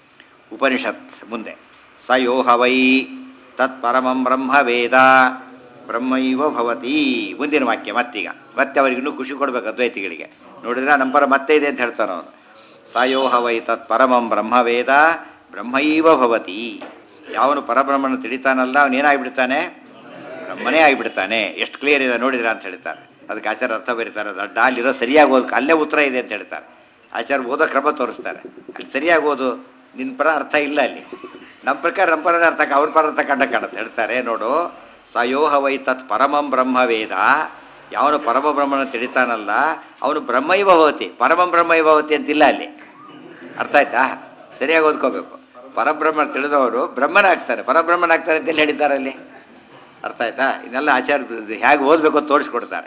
ಉಪನಿಷತ್ ಮುಂದೆ ಸ ಯೋಹ ವೈ ತತ್ ಪರಮಂ ಬ್ರಹ್ಮ ವೇದ ಬ್ರಹ್ಮೈವ ಭವತಿ ಮುಂದಿನ ವಾಕ್ಯ ಮತ್ತೀಗ ಮತ್ತೆ ಅವರಿಗೆ ಇನ್ನೂ ಖುಷಿ ಕೊಡ್ಬೇಕು ಅದ್ವೈತಿಗಳಿಗೆ ನೋಡಿದ್ರೆ ನಮ್ಮ ಪರ ಮತ್ತೆ ಇದೆ ಅಂತ ಹೇಳ್ತಾನೆ ಅವನು ಸ ಯೋಹ ವೈ ತತ್ ಪರಮಂ ಬ್ರಹ್ಮ ವೇದ ಬ್ರಹ್ಮೈವ ಭವತಿ ಯಾವನು ಪರಬ್ರಹ್ಮನ ತಿಳಿತಾನಲ್ಲ ಅವನು ಏನಾಗ್ಬಿಡ್ತಾನೆ ಬ್ರಹ್ಮನೇ ಆಗಿಬಿಡ್ತಾನೆ ಎಷ್ಟು ಕ್ಲಿಯರ್ ಇದೆ ನೋಡಿದ್ರ ಅಂತ ಹೇಳ್ತಾರೆ ಅದಕ್ಕೆ ಆಚಾರ ಅರ್ಥ ಬರೀತಾರೆ ದಡ್ಡ ಅಲ್ಲಿರೋ ಸರಿಯಾಗಿ ಓದ್ ಅಲ್ಲೇ ಉತ್ತರ ಇದೆ ಅಂತ ಹೇಳ್ತಾರೆ ಆಚಾರ ಓದೋ ಕ್ರಮ ತೋರಿಸ್ತಾರೆ ಅಲ್ಲಿ ಸರಿಯಾಗಿ ಓದು ನಿನ್ನ ಪರ ಅರ್ಥ ಇಲ್ಲ ಅಲ್ಲಿ ನಮ್ಮ ಪ್ರಕಾರ ನಮ್ಮ ಪರ ಅರ್ಥ ಅವ್ರ ಪರ ಅರ್ಥ ಕಂಡ ಕಾಣುತ್ತೆ ಹೇಳ್ತಾರೆ ನೋಡು ಸಯೋಹ ವೈ ತತ್ ಪರಮಂ ಬ್ರಹ್ಮ ವೇದ ಯಾವನು ಪರಮ ಬ್ರಹ್ಮನ ತಿಳಿತಾನಲ್ಲ ಅವನು ಬ್ರಹ್ಮೈವ ಭವತಿ ಪರಮಂ ಬ್ರಹ್ಮೈವ ಭವತಿ ಅಂತಿಲ್ಲ ಅಲ್ಲಿ ಅರ್ಥ ಆಯ್ತಾ ಸರಿಯಾಗಿ ಓದ್ಕೋಬೇಕು ಪರಬ್ರಹ್ಮ ತಿಳಿದವರು ಬ್ರಹ್ಮನಾಗ್ತಾರೆ ಪರಬ್ರಹ್ಮನಾಗ್ತಾರೆ ಅಂತ ಎಲ್ಲಿ ಹೇಳಿದ್ದಾರೆ ಅಲ್ಲಿ ಅರ್ಥ ಆಯ್ತಾ ಇದನ್ನೆಲ್ಲ ಆಚಾರ ಹೇಗೆ ಓದಬೇಕು ಅಂತ ತೋರಿಸ್ಕೊಡ್ತಾರೆ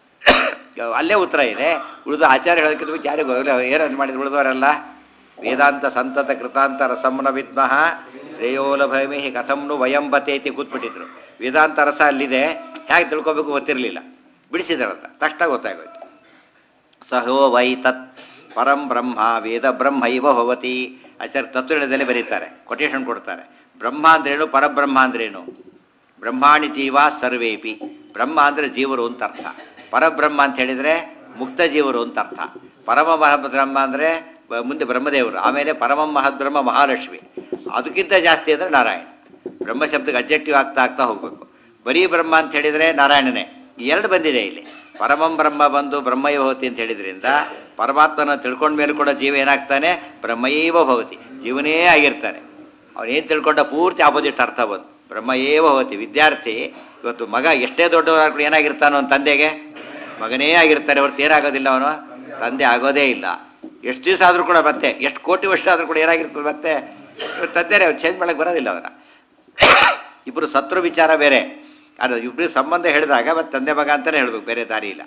ಅಲ್ಲೇ ಉತ್ತರ ಇದೆ ಉಳಿದು ಆಚಾರ್ಯ ಹೇಳೋದಕ್ಕಿಂತ ಮುಂಚೆ ಯಾರಿಗೂ ಏನಂತ ಮಾಡಿದ್ರು ಉಳಿದವರೆಲ್ಲ ವೇದಾಂತ ಸಂತತ ಕೃತಾಂತ ರಸಂನ ವಿದ್ಮಃ ಶ್ರೇಯೋಲಭಮಿ ಕಥಂನು ವಯಂ ಬತೇತಿ ಕೂತ್ಬಿಟ್ಟಿದ್ರು ವೇದಾಂತ ರಸ ಅಲ್ಲಿದೆ ಹೇಗೆ ತಿಳ್ಕೊಬೇಕು ಗೊತ್ತಿರಲಿಲ್ಲ ಬಿಡಿಸಿದಾರಂತ ತಕ್ಷಣ ಗೊತ್ತಾಗೋಯ್ತು ಸಹೋ ವೈ ತತ್ ಪರಂ ಬ್ರಹ್ಮ ವೇದ ಬ್ರಹ್ಮ ಇವ ಭವತಿ ಆಚಾರ್ಯ ತತ್ವದಲ್ಲಿ ಬರೀತಾರೆ ಕೊಟೇಶನ್ ಕೊಡ್ತಾರೆ ಬ್ರಹ್ಮ ಅಂದ್ರೇನು ಪರಬ್ರಹ್ಮ ಅಂದ್ರೇನು ಬ್ರಹ್ಮಾಣಿ ಜೀವ ಸರ್ವೇಪಿ ಬ್ರಹ್ಮ ಅಂದರೆ ಜೀವರು ಅಂತ ಅರ್ಥ ಪರಬ್ರಹ್ಮ ಅಂತ ಹೇಳಿದರೆ ಮುಕ್ತ ಜೀವರು ಅಂತ ಅರ್ಥ ಪರಮ ಮಹಾಬ್ರಹ್ಮ ಅಂದರೆ ಮುಂದೆ ಬ್ರಹ್ಮದೇವರು ಆಮೇಲೆ ಪರಮ ಮಹದ್ಬ್ರಹ್ಮ ಮಹಾಲಕ್ಷ್ಮಿ ಅದಕ್ಕಿಂತ ಜಾಸ್ತಿ ಅಂದರೆ ನಾರಾಯಣ ಬ್ರಹ್ಮ ಶಬ್ದಕ್ಕೆ ಅಬ್ಜೆಕ್ಟಿವ್ ಆಗ್ತಾ ಆಗ್ತಾ ಹೋಗಬೇಕು ಬರೀ ಬ್ರಹ್ಮ ಅಂತ ಹೇಳಿದರೆ ನಾರಾಯಣನೇ ಈ ಎರಡು ಬಂದಿದೆ ಇಲ್ಲಿ ಪರಮಂ ಬ್ರಹ್ಮ ಬಂದು ಬ್ರಹ್ಮೈವ ಭವತಿ ಅಂತ ಹೇಳಿದ್ರಿಂದ ಪರಮಾತ್ಮನ ತಿಳ್ಕೊಂಡ ಮೇಲೆ ಕೂಡ ಜೀವ ಏನಾಗ್ತಾನೆ ಬ್ರಹ್ಮೈವ ಭವತಿ ಜೀವನೇ ಆಗಿರ್ತಾನೆ ಅವನೇನು ತಿಳ್ಕೊಂಡ ಪೂರ್ತಿ ಆಪೋಸಿಟ್ ಅರ್ಥ ಬಂತು ಬ್ರಹ್ಮ ಏವ ಭವತಿ ವಿದ್ಯಾರ್ಥಿ ಇವತ್ತು ಮಗ ಎಷ್ಟೇ ದೊಡ್ಡವರಾಗ್ಬಿಟ್ಟು ಏನಾಗಿರ್ತಾನೋ ಅವನ ತಂದೆಗೆ ಮಗನೇ ಆಗಿರ್ತಾರೆ ಹೊರತು ಏನಾಗೋದಿಲ್ಲ ಅವನು ತಂದೆ ಆಗೋದೇ ಇಲ್ಲ ಎಷ್ಟು ದಿವಸ ಆದರೂ ಕೂಡ ಮತ್ತೆ ಎಷ್ಟು ಕೋಟಿ ವರ್ಷ ಆದರೂ ಕೂಡ ಏನಾಗಿರ್ತದೆ ಮತ್ತೆ ಇವ್ರ ತಂದೆನೇ ಚೇಂಜ್ ಮಾಡಕ್ಕೆ ಬರೋದಿಲ್ಲ ಅವನ ಇಬ್ಬರು ಸತ್ರು ವಿಚಾರ ಬೇರೆ ಅದು ಇಬ್ಬರು ಸಂಬಂಧ ಹೇಳಿದಾಗ ಮತ್ತೆ ತಂದೆ ಮಗ ಅಂತಲೇ ಹೇಳ್ಬೇಕು ಬೇರೆ ದಾರಿ ಇಲ್ಲ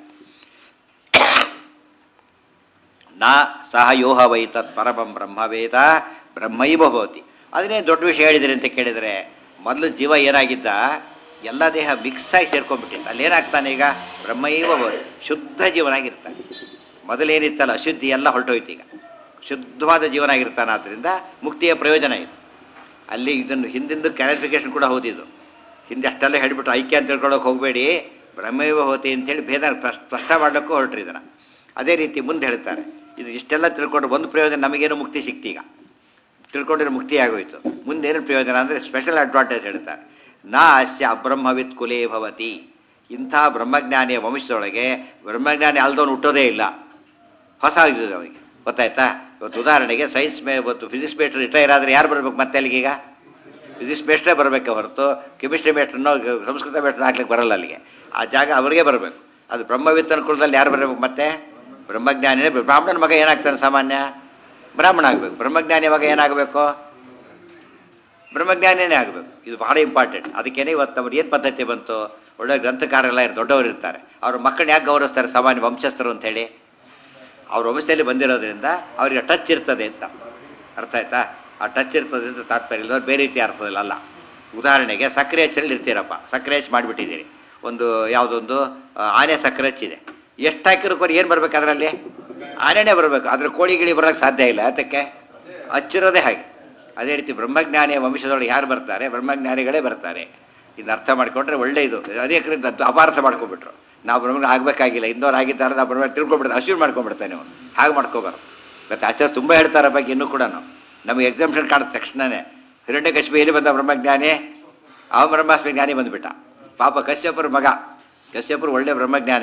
ನಾ ಸಹ ಯೋಹ ವೈ ತತ್ ಪರಮಂ ಬ್ರಹ್ಮವೇದ ಬ್ರಹ್ಮೈವ ಭವತಿ ಅದನ್ನೇ ದೊಡ್ಡ ವಿಷಯ ಹೇಳಿದ್ರಿ ಅಂತ ಕೇಳಿದರೆ ಮೊದಲು ಜೀವ ಏನಾಗಿದ್ದ ಎಲ್ಲ ದೇಹ ಮಿಕ್ಸ್ ಆಗಿ ಸೇರ್ಕೊಂಡ್ಬಿಟ್ಟಿದ್ದ ಅಲ್ಲೇನಾಗ್ತಾನೆ ಈಗ ಬ್ರಹ್ಮೈವ ಭವತಿ ಶುದ್ಧ ಜೀವನಾಗಿರ್ತಾನೆ ಮೊದಲೇನಿತ್ತಲ್ಲ ಅಶುದ್ಧಿ ಎಲ್ಲ ಹೊರಟೋಯ್ತು ಈಗ ಶುದ್ಧವಾದ ಜೀವನಾಗಿರ್ತಾನೆ ಆದ್ದರಿಂದ ಮುಕ್ತಿಯ ಪ್ರಯೋಜನ ಇದೆ ಅಲ್ಲಿ ಇದನ್ನು ಹಿಂದಿಂದು ಕ್ಲಾರಿಫಿಕೇಶನ್ ಕೂಡ ಹೋದಿದ್ದು ಹಿಂದೆ ಅಷ್ಟೆಲ್ಲ ಹೇಳಿಬಿಟ್ಟು ಐಕ್ಯ ಅಂತ ತಿಳ್ಕೊಳ್ಳೋಕೆ ಹೋಗಬೇಡಿ ಬ್ರಹ್ಮೈವ ಹೋತಿ ಅಂತೇಳಿ ಭೇದ ಸ್ಪಷ್ಟ ಸ್ಪಷ್ಟ ಮಾಡಲಿಕ್ಕೂ ಹೊರಟ್ರಿ ಇದನ್ನು ಅದೇ ರೀತಿ ಮುಂದೆ ಹೇಳ್ತಾರೆ ಇದು ಇಷ್ಟೆಲ್ಲ ತಿಳ್ಕೊಂಡು ಒಂದು ಪ್ರಯೋಜನ ನಮಗೇನು ಮುಕ್ತಿ ಸಿಕ್ತೀಗ ತಿಳ್ಕೊಂಡಿರೋ ಮುಕ್ತಿ ಆಗೋಯ್ತು ಮುಂದೆ ಏನು ಪ್ರಯೋಜನ ಅಂದರೆ ಸ್ಪೆಷಲ್ ಅಡ್ವಾಂಟೇಜ್ ಹೇಳ್ತಾರೆ ನಾ ಅಸ್ಯ ಅಬ್ರಹ್ಮವಿತ್ ಕುಲೇ ಭವತಿ ಇಂಥ ಬ್ರಹ್ಮಜ್ಞಾನಿಯ ವಂಶದೊಳಗೆ ಬ್ರಹ್ಮಜ್ಞಾನಿ ಅಲ್ದವನು ಹುಟ್ಟೋದೇ ಇಲ್ಲ ಹೊಸ ಆಗಿದೆ ಅವನಿಗೆ ಗೊತ್ತಾಯ್ತಾ ಇವತ್ತು ಉದಾಹರಣೆಗೆ ಸೈನ್ಸ್ ಮೇ ಇವತ್ತು ಫಿಸಿಕ್ಸ್ ಮೇಸ್ಟ್ರ್ ರಿಟೈರ್ ಆದರೆ ಯಾರು ಬರಬೇಕು ಮತ್ತೆ ಅಲ್ಲಿಗೀಗ ಫಿಸಿಕ್ಸ್ ಮೇಸ್ಟ್ರೇ ಬರಬೇಕೆ ಹೊರತು ಕೆಮಿಸ್ಟ್ರಿ ಮೇಸ್ಟ್ರನ್ನೋ ಸಂಸ್ಕೃತ ಮೇಸ್ಟ್ರನ್ನ ಹಾಕ್ಲಿಕ್ಕೆ ಬರಲ್ಲ ಅಲ್ಲಿಗೆ ಆ ಜಾಗ ಅವರಿಗೆ ಬರಬೇಕು ಅದು ಬ್ರಹ್ಮವಿತ್ತನ ಕುಲದಲ್ಲಿ ಯಾರು ಬರಬೇಕು ಮತ್ತೆ ಬ್ರಹ್ಮಜ್ಞಾನಿನೇ ಬ- ಬ್ರಾಹ್ಮಣನ ಮಗ ಏನಾಗ್ತಾನೆ ಸಾಮಾನ್ಯ ಬ್ರಾಹ್ಮಣ ಆಗಬೇಕು ಬ್ರಹ್ಮಜ್ಞಾನಿ ಮಗ ಏನಾಗಬೇಕು ಬ್ರಹ್ಮಜ್ಞಾನಿನೇ ಆಗಬೇಕು ಇದು ಬಹಳ ಇಂಪಾರ್ಟೆಂಟ್ ಅದಕ್ಕೇನೆ ಇವತ್ತು ಅವ್ರು ಏನು ಪದ್ಧತಿ ಬಂತು ಒಳ್ಳೆ ಗ್ರಂಥಕಾರೆಲ್ಲ ಇರ್- ದೊಡ್ಡವರು ಇರ್ತಾರೆ ಅವ್ರ ಮಕ್ಕಳನ್ನ ಯಾಕೆ ಗೌರವಿಸ್ತಾರೆ ಸಾಮಾನ್ಯ ವಂಶಸ್ಥರು ಅಂತೇಳಿ ಅವ್ರ ವಂಶದಲ್ಲಿ ಬಂದಿರೋದ್ರಿಂದ ಅವರಿಗೆ ಟಚ್ ಇರ್ತದೆ ಅಂತ ಅರ್ಥ ಆಯ್ತಾ ಆ ಟಚ್ ಇರ್ತದೆ ಅಂತ ತಾತ್ಪರ್ಯ ಇಲ್ಲ ಬೇರೆ ರೀತಿ ಅರ್ಥದಲ್ಲಿ ಅಲ್ಲ ಉದಾಹರಣೆಗೆ ಸಕ್ಕರೆ ಹಚ್ಚಲ್ಲಿ ಇರ್ತೀರಪ್ಪ ಸಕ್ಕರೆ ಹಚ್ಚಿ ಮಾಡಿಬಿಟ್ಟಿದ್ದೀರಿ ಒಂದು ಯಾವುದೊಂದು ಆ, ಆನೆ ಸಕ್ಕರೆ ಹಚ್ಚಿದೆ ಎಷ್ಟು ಹಾಕಿರೋ ಕೊಡಿ ಏನು ಬರ್ಬೇಕು ಅದರಲ್ಲಿ ಆನೆನೇ ಬರಬೇಕು ಅದ್ರ ಕೋಳಿ ಗಿಳಿ ಬರೋಕ್ಕೆ ಸಾಧ್ಯ ಇಲ್ಲ ಅದಕ್ಕೆ ಹಚ್ಚಿರೋದೇ ಹಾಗೆ ಅದೇ ರೀತಿ ಬ್ರಹ್ಮಜ್ಞಾನಿಯ ವಂಶದೊಳಗೆ ಯಾರು ಬರ್ತಾರೆ ಬ್ರಹ್ಮಜ್ಞಾನಿಗಳೇ ಬರ್ತಾರೆ ಇದು ಅರ್ಥ ಮಾಡಿಕೊಂಡ್ರೆ ಒಳ್ಳೆ ಇದು ಅದೇ ಕಡೆಯಿಂದ ಅದು ಅಪಾರ್ಥ ಮಾಡ್ಕೊಂಡ್ಬಿಟ್ರು ನಾವು ಬ್ರಹ್ಮ ಆಗಬೇಕಾಗಿಲ್ಲ ಇನ್ನೋರು ಆಗಿದ್ದಾರೆ ನಾವು ಬ್ರಹ್ಮ ತಿಳ್ಕೊಂಡ್ಬಿಡ್ತಾರೆ ಅಶ್ಯೂರ್ ಮಾಡ್ಕೊಂಡ್ಬಿಡ್ತಾನೆ ಅವನು ಹಾಗೆ ಮಾಡ್ಕೋಬಾರ್ದು ಮತ್ತು ಆಚಾರ್ಯ ತುಂಬ ಹೇಳ್ತಾರೆ ಬಗ್ಗೆ ಇನ್ನೂ ಕೂಡ ನಮಗೆ ಎಕ್ಸಾಮ್ಷನ್ ಕಾಣಿದ ತಕ್ಷಣವೇ ಹಿರಣ್ಯ ಎಲ್ಲಿ ಬಂದ ಬ್ರಹ್ಮಜ್ಞಾನಿ ಆ ಬ್ರಹ್ಮಾಸ್ಮಿ ಜ್ಞಾನಿ ಬಂದುಬಿಟ್ಟ ಪಾಪ ಕಶ್ಯಪರ ಮಗ ಕಶ್ಯಪರು ಒಳ್ಳೆ ಬ್ರಹ್ಮಜ್ಞಾನಿಗಳು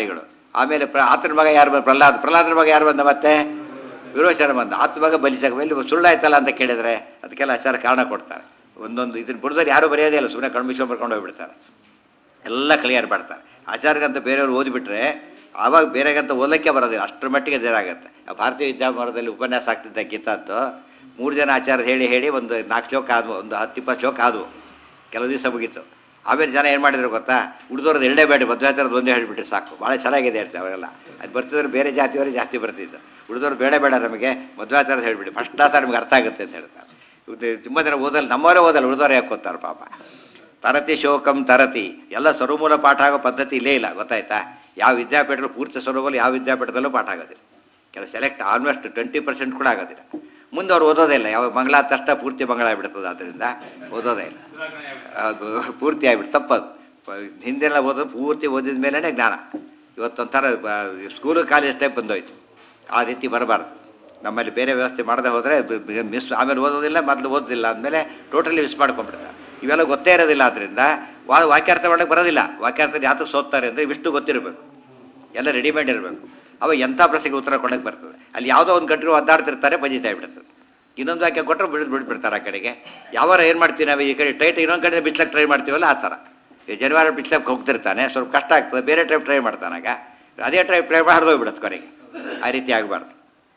ಆಮೇಲೆ ಪ್ರ ಆತನ ಮಗ ಯಾರು ಬಂದ ಪ್ರಹ್ಲಾದ್ ಪ್ರಹ್ಲಾದನ ಮಗ ಯಾರು ಬಂದ ಮತ್ತೆ ವಿರೋಚನ ಬಂದ ಆತ ಮಗ ಬಲಿಸಾಕ ಎಲ್ಲಿ ಸುಳ್ಳಾಯ್ತಲ್ಲ ಅಂತ ಕೇಳಿದ್ರೆ ಅದಕ್ಕೆಲ್ಲ ಆಚಾರ ಕಾರಣ ಕೊಡ್ತಾರೆ ಒಂದೊಂದು ಇದನ್ನ ಬುಡದವ್ರು ಯಾರೂ ಬರೆಯೋದೇ ಇಲ್ಲ ಸುಮ್ಮನೆ ಕಣ್ಮಿಸ್ಕೊಂಡು ಬರ್ಕೊಂಡು ಹೋಗ್ಬಿಡ್ತಾರೆ ಎಲ್ಲ ಕ್ಲಿಯರ್ ಮಾಡ್ತಾರೆ ಆಚಾರ್ಯಗಂತ ಬೇರೆಯವ್ರು ಓದಿಬಿಟ್ರೆ ಆವಾಗ ಬೇರೆಗಂತ ಓದಲಿಕ್ಕೆ ಬರೋದಿಲ್ಲ ಅಷ್ಟರ ಮಟ್ಟಿಗೆ ಇದಾಗುತ್ತೆ ಆ ಭಾರತೀಯ ವಿದ್ಯಾಭವನದಲ್ಲಿ ಉಪನ್ಯಾಸ ಆಗ್ತಿದ್ದ ಗೀತಾದ್ದು ಮೂರು ಜನ ಆಚಾರ್ಯ ಹೇಳಿ ಹೇಳಿ ಒಂದು ನಾಲ್ಕು ಶ್ಲೋಕ ಆದವು ಒಂದು ಹತ್ತು ಇಪ್ಪತ್ತು ಶ್ಲೋಕ ಆದವು ಕೆಲವು ದಿವಸ ಮುಗೀತು ಆಮೇಲೆ ಜನ ಏನು ಮಾಡಿದ್ರು ಗೊತ್ತಾ ಉಳಿದವ್ರದ್ದು ಎರಡೇ ಬೇಡ ಮಧ್ವಾಚಾರದ ಒಂದೇ ಹೇಳಿಬಿಟ್ರೆ ಸಾಕು ಭಾಳ ಚೆನ್ನಾಗಿದೆ ಹೇಳ್ತಾರೆ ಅವರೆಲ್ಲ ಅದು ಬರ್ತಿದ್ರೆ ಬೇರೆ ಜಾತಿಯವರೇ ಜಾಸ್ತಿ ಬರ್ತಿದ್ದು ಉಳಿದವ್ರು ಬೇಡ ಬೇಡ ನಮಗೆ ಮಧ್ವಾಚಾರದ ಹೇಳಿಬಿಡಿ ಫಸ್ಟ್ ಕ್ಲಾಸ್ ನಿಮ್ಗೆ ಅರ್ಥ ಆಗುತ್ತೆ ಅಂತ ಹೇಳ್ತಾರೆ ಇದು ತುಂಬ ಜನ ಓದಲ್ಲ ನಮ್ಮವರೇ ಓದಲ್ಲ ಉಳಿದವರೇ ಯಾಕೆ ಓದ್ತಾರೆ ಪಾಪ ತರತಿ ಶೋಕಂ ತರತಿ ಎಲ್ಲ ಸ್ವರಮೂಲ ಪಾಠ ಆಗೋ ಪದ್ಧತಿ ಇಲ್ಲೇ ಇಲ್ಲ ಗೊತ್ತಾಯ್ತಾ ಯಾವ ವಿದ್ಯಾಪೀಠಗಳು ಪೂರ್ತಿ ಸ್ವರೂಪಲ್ಲಿ ಯಾವ ವಿದ್ಯಾಪೀಠದಲ್ಲೂ ಪಾಠ ಆಗೋದಿಲ್ಲ ಕೆಲವು ಸೆಲೆಕ್ಟ್ ಆಲ್ಮೋಸ್ಟ್ ಟ್ವೆಂಟಿ ಪರ್ಸೆಂಟ್ ಕೂಡ ಆಗೋದಿಲ್ಲ ಮುಂದೆ ಅವ್ರು ಓದೋದೇ ಇಲ್ಲ ಯಾವ ಮಂಗಳ ಆದ ತಕ್ಷಣ ಪೂರ್ತಿ ಮಂಗಳ ಆಗಿಬಿಡ್ತದೆ ಆದ್ದರಿಂದ ಓದೋದೇ ಇಲ್ಲ ಅದು ಪೂರ್ತಿ ಆಗಿಬಿಟ್ಟು ತಪ್ಪದು ಪ- ಹಿಂದೆಲ್ಲ ಓದೋದು ಪೂರ್ತಿ ಓದಿದ ಮೇಲೇ ಜ್ಞಾನ ಇವತ್ತೊಂಥರ ಸ್ಕೂಲು ಕಾಲೇಜ್ ಟೈಪ್ ಬಂದೋಯ್ತು ಆ ರೀತಿ ಬರಬಾರ್ದು ನಮ್ಮಲ್ಲಿ ಬೇರೆ ವ್ಯವಸ್ಥೆ ಮಾಡದೆ ಹೋದರೆ ಮಿಸ್ ಆಮೇಲೆ ಓದೋದಿಲ್ಲ ಮೊದಲು ಓದೋದಿಲ್ಲ ಅಂದಮೇಲೆ ಟೋಟಲಿ ಮಿಸ್ ಮಾಡ್ಕೊಂಡ್ಬಿಡ್ತಾರೆ ಇವೆಲ್ಲ ಗೊತ್ತೇ ಇರೋದಿಲ್ಲ ಆದ್ದರಿಂದ ವಾ ವಾಕ್ಯಾರ್ಥ ಮಾಡಕ್ಕೆ ಬರೋದಿಲ್ಲ ವಾಕ್ಯಾರ್ಥ ಯಾತಕ್ಕೆ ಸೋತ್ತಾರೆ ಅಂದರೆ ಇವಿಷ್ಟು ಗೊತ್ತಿರಬೇಕು ಎಲ್ಲ ರೆಡಿಮೇಡ್ ಇರಬೇಕು ಅವಾಗ ಎಂಥ ಪ್ರಶ್ನೆಗೆ ಉತ್ತರ ಕೊಡೋಕ್ಕೆ ಬರ್ತದೆ ಅಲ್ಲಿ ಯಾವುದೋ ಒಂದು ಗಂಟೆ ಒದ್ದಾಡ್ತಿರ್ತಾರೆ ಬಜಿತಾ ಬಿಡ್ತದೆ ಇನ್ನೊಂದು ವಾಕ್ಯ ಕೊಟ್ಟರೆ ಬಿಡ್ ಬಿಟ್ಬಿಡ್ತಾರೆ ಆ ಕಡೆಗೆ ಯಾವಾರ ಏನು ಮಾಡ್ತೀವಿ ನಾವು ಈ ಕಡೆ ಟೈಟ್ ಇನ್ನೊಂದು ಕಡೆ ಬಿಚ್ಲಕ್ಕೆ ಟ್ರೈ ಮಾಡ್ತೀವಲ್ಲ ಆ ಥರ ಈ ಜನವಾರ ಬಿಚ್ಲಕ್ಕೆ ಹೋಗ್ತಿರ್ತಾನೆ ಸ್ವಲ್ಪ ಕಷ್ಟ ಆಗ್ತದೆ ಬೇರೆ ಟೈಪ್ ಟ್ರೈ ಮಾಡ್ತಾನಾಗ ಅದೇ ಟೈಪ್ ಟ್ರೈ ಮಾಡಿ ಹರಿದೋಗ್ಬಿಡುತ್ತೆ ಕೊನೆಗೆ ಆ ರೀತಿ ಆಗಬಾರ್ದು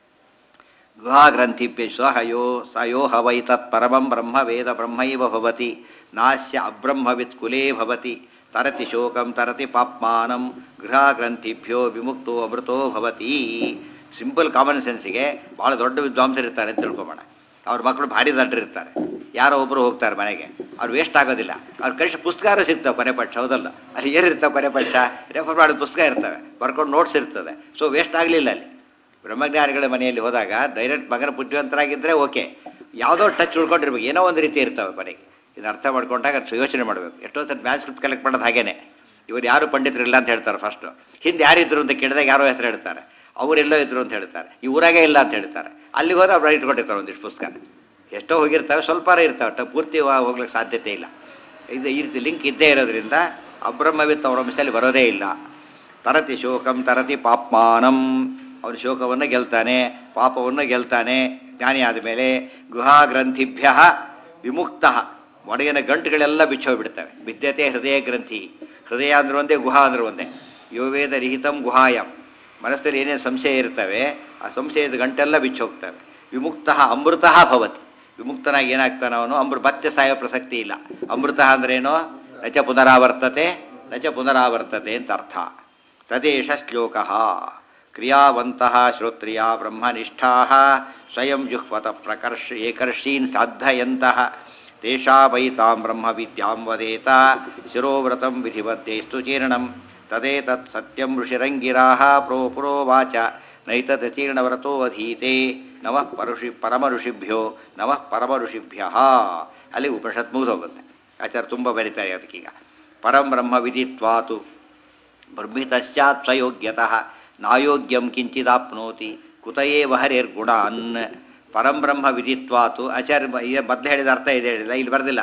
ಗುಹಾಗ್ರಂಥಿಭ್ಯ ಸ್ವಹಯೋ ಸಯೋ ಹವೈ ತತ್ ಪರಮಂ ಬ್ರಹ್ಮ ವೇದ ಬ್ರಹ್ಮೈವ ಭವತಿ ನಾಸ್ಯ ಅಬ್ರಹ್ಮವಿತ್ ಕುಲೇ ಭವತಿ ತರತಿ ಶೋಕಂ ತರತಿ ಪಾಪ್ಮಾನಂ ಗೃಹಗ್ರಂಥಿಭ್ಯೋ ವಿಮುಕ್ತೋ ಅಮೃತೋ ಭವತಿ ಸಿಂಪಲ್ ಕಾಮನ್ ಸೆನ್ಸಿಗೆ ಭಾಳ ದೊಡ್ಡ ವಿದ್ವಾಂಸರು ಇರ್ತಾರೆ ಅಂತ ತಿಳ್ಕೊಬೋಣ ಅವ್ರ ಮಕ್ಕಳು ಭಾರಿ ದಡ್ಡರಿರ್ತಾರೆ ಯಾರೋ ಒಬ್ಬರು ಹೋಗ್ತಾರೆ ಮನೆಗೆ ಅವ್ರು ವೇಸ್ಟ್ ಆಗೋದಿಲ್ಲ ಅವ್ರ ಕನಿಷ್ಠ ಪುಸ್ತಕ ಸಿಗ್ತಾವೆ ಕೊನೆ ಪಕ್ಷ ಹೌದಲ್ಲ ಅಲ್ಲಿ ಏನಿರ್ತಾವೆ ಕೊನೆ ಪಕ್ಷ ರೆಫರ್ ಮಾಡಿದ ಪುಸ್ತಕ ಇರ್ತವೆ ಬರ್ಕೊಂಡು ನೋಟ್ಸ್ ಇರ್ತದೆ ಸೊ ವೇಸ್ಟ್ ಆಗಲಿಲ್ಲ ಅಲ್ಲಿ ಬ್ರಹ್ಮಜ್ಞಾನಿಗಳ ಮನೆಯಲ್ಲಿ ಹೋದಾಗ ಡೈರೆಕ್ಟ್ ಮಗನ ಬುದ್ಧಿವಂತರಾಗಿದ್ದರೆ ಓಕೆ ಯಾವುದೋ ಟಚ್ ಉಳ್ಕೊಂಡಿರ್ಬೇಕು ಏನೋ ಒಂದು ರೀತಿ ಇರ್ತವೆ ಮನೆಗೆ ಇದನ್ನ ಅರ್ಥ ಮಾಡ್ಕೊಂಡಾಗ ಅದು ಯೋಚನೆ ಮಾಡಬೇಕು ಎಷ್ಟೋ ಸಲ ಮ್ಯಾಚ್ ಸ್ಕ್ರಿಪ್ಟ್ ಕಲೆಕ್ಟ್ ಮಾಡೋದು ಹಾಗೇನೆ ಇವರು ಯಾರು ಪಂಡಿತರಿಲ್ಲ ಅಂತ ಹೇಳ್ತಾರೆ ಫಸ್ಟು ಹಿಂದೆ ಯಾರಿದ್ರು ಅಂತ ಕೇಳಿದಾಗ ಯಾರೋ ಹೆಸರು ಹೇಳ್ತಾರೆ ಅವರೆಲ್ಲೋ ಇದ್ರು ಅಂತ ಹೇಳ್ತಾರೆ ಈ ಊರಾಗೆ ಇಲ್ಲ ಅಂತ ಹೇಳ್ತಾರೆ ಅಲ್ಲಿಗೆ ಹೋದ್ರೆ ಅವ್ರು ಇಟ್ಕೊಂಡಿರ್ತಾರೆ ಒಂದಿಷ್ಟು ಪುಸ್ತಕ ಎಷ್ಟೋ ಹೋಗಿರ್ತವೆ ಸ್ವಲ್ಪ ಇರ್ತವೆ ಟ- ಪೂರ್ತಿ ವ- ಹೋಗ್ಲಿಕ್ಕೆ ಸಾಧ್ಯತೆ ಇಲ್ಲ ಇದು ಈ ರೀತಿ ಲಿಂಕ್ ಇದ್ದೇ ಇರೋದ್ರಿಂದ ಅಬ್ರಹ್ಮವಿತ್ ಅವರ ಅಂಶದಲ್ಲಿ ಬರೋದೇ ಇಲ್ಲ ತರತಿ ಶೋಕಂ ತರತಿ ಪಾಪ್ಮಾನಂ ಅವನು ಶೋಕವನ್ನು ಗೆಲ್ತಾನೆ ಪಾಪವನ್ನು ಗೆಲ್ತಾನೆ ಜ್ಞಾನಿ ಆದಮೇಲೆ ಗುಹಾಗ್ರಂಥಿಭ್ಯ ವಿಮುಕ್ತ ಒಡಗಿನ ಗಂಟುಗಳೆಲ್ಲ ಬಿಚ್ಚೋಗ್ಬಿಡ್ತವೆ ವಿದ್ಯತೆ ಹೃದಯ ಗ್ರಂಥಿ ಹೃದಯ ಅಂದ್ರೆ ಒಂದೇ ಗುಹಾ ಅಂದ್ರೆ ಒಂದೇ ಯೋವೇದ ರಹಿತಂ ಗುಹಾಯಂ ಮನಸ್ಸಲ್ಲಿ ಏನೇನು ಸಂಶಯ ಇರ್ತವೆ ಆ ಸಂಶಯದ ಗಂಟೆಲ್ಲ ಬಿಚ್ಚೋಗ್ತವೆ ವಿಮುಕ್ತ ಅಮೃತ ಭವತಿ ವಿಮುಕ್ತನಾಗಿ ಏನಾಗ್ತಾನೆ ಅವನು ಅಮೃ ಮತ್ತೆ ಸಾಯೋ ಪ್ರಸಕ್ತಿ ಇಲ್ಲ ಅಮೃತ ಅಂದ್ರೇನು ನಚ ಪುನರಾವರ್ತತೆ ನಚ ಪುನರಾವರ್ತತೆ ಅಂತ ಅರ್ಥ ತದೇಶ ಶ್ಲೋಕ ಕ್ರಿಯಾವಂತಹ ಶ್ರೋತ್ರಿಯ ಬ್ರಹ್ಮನಿಷ್ಠಾ ಸ್ವಯಂ ಜುಹ್ವತ ಪ್ರಕರ್ಷ ಏಕರ್ಷೀನ್ ಸಾಧಯಂತಹ ತೇಷಾ ವೈತಾಂ ಬ್ರಹ್ಮ ವಿದ್ಯಾಂ ವದೇತ ಶಿರೋವ್ರತಂ ವಿಧಿವದ್ದೇಸ್ತು ಚೀರ್ಣಂ ತದೇತತ್ ಸತ್ಯಂ ಋಷಿರಂಗಿರಾಹ ಪ್ರೋ ಪುರೋವಾಚ ನೈತತ್ ಚೀರ್ಣವ್ರತೋ ಅಧೀತೆ ನಮಃ ಪರುಷಿ ಪರಮ ಋಷಿಭ್ಯೋ ನಮಃ ಪರಮ ಋಷಿಭ್ಯ ಅಲ್ಲಿ ಉಪನಿಷತ್ ಮುಗಿದೋಗುತ್ತೆ ಆಚಾರ್ಯ ತುಂಬ ಬರೀತಾರೆ ಅದಕ್ಕೀಗ ಪರಂ ಬ್ರಹ್ಮ ವಿದಿತ್ವಾತು ಬ್ರಹ್ಮಿತಶ್ಚಾತ್ ಸ್ವಯೋಗ್ಯತಃ ನಾಯೋಗ್ಯಂ ಕಿಂಚಿದಾಪ್ನೋತಿ ಕುತಯೇವ ಹರಿರ್ಗುಣಾನ್ ಪರಂ ಬ್ರಹ್ಮ ವಿದಿತ್ವಾತು ಆಚಾರ್ಯ ಬ- ಈಗ ಮೊದಲು ಹೇಳಿದ ಅರ್ಥ ಇದೆ ಹೇಳಿಲ್ಲ ಇಲ್ಲಿ ಬರೆದಿಲ್ಲ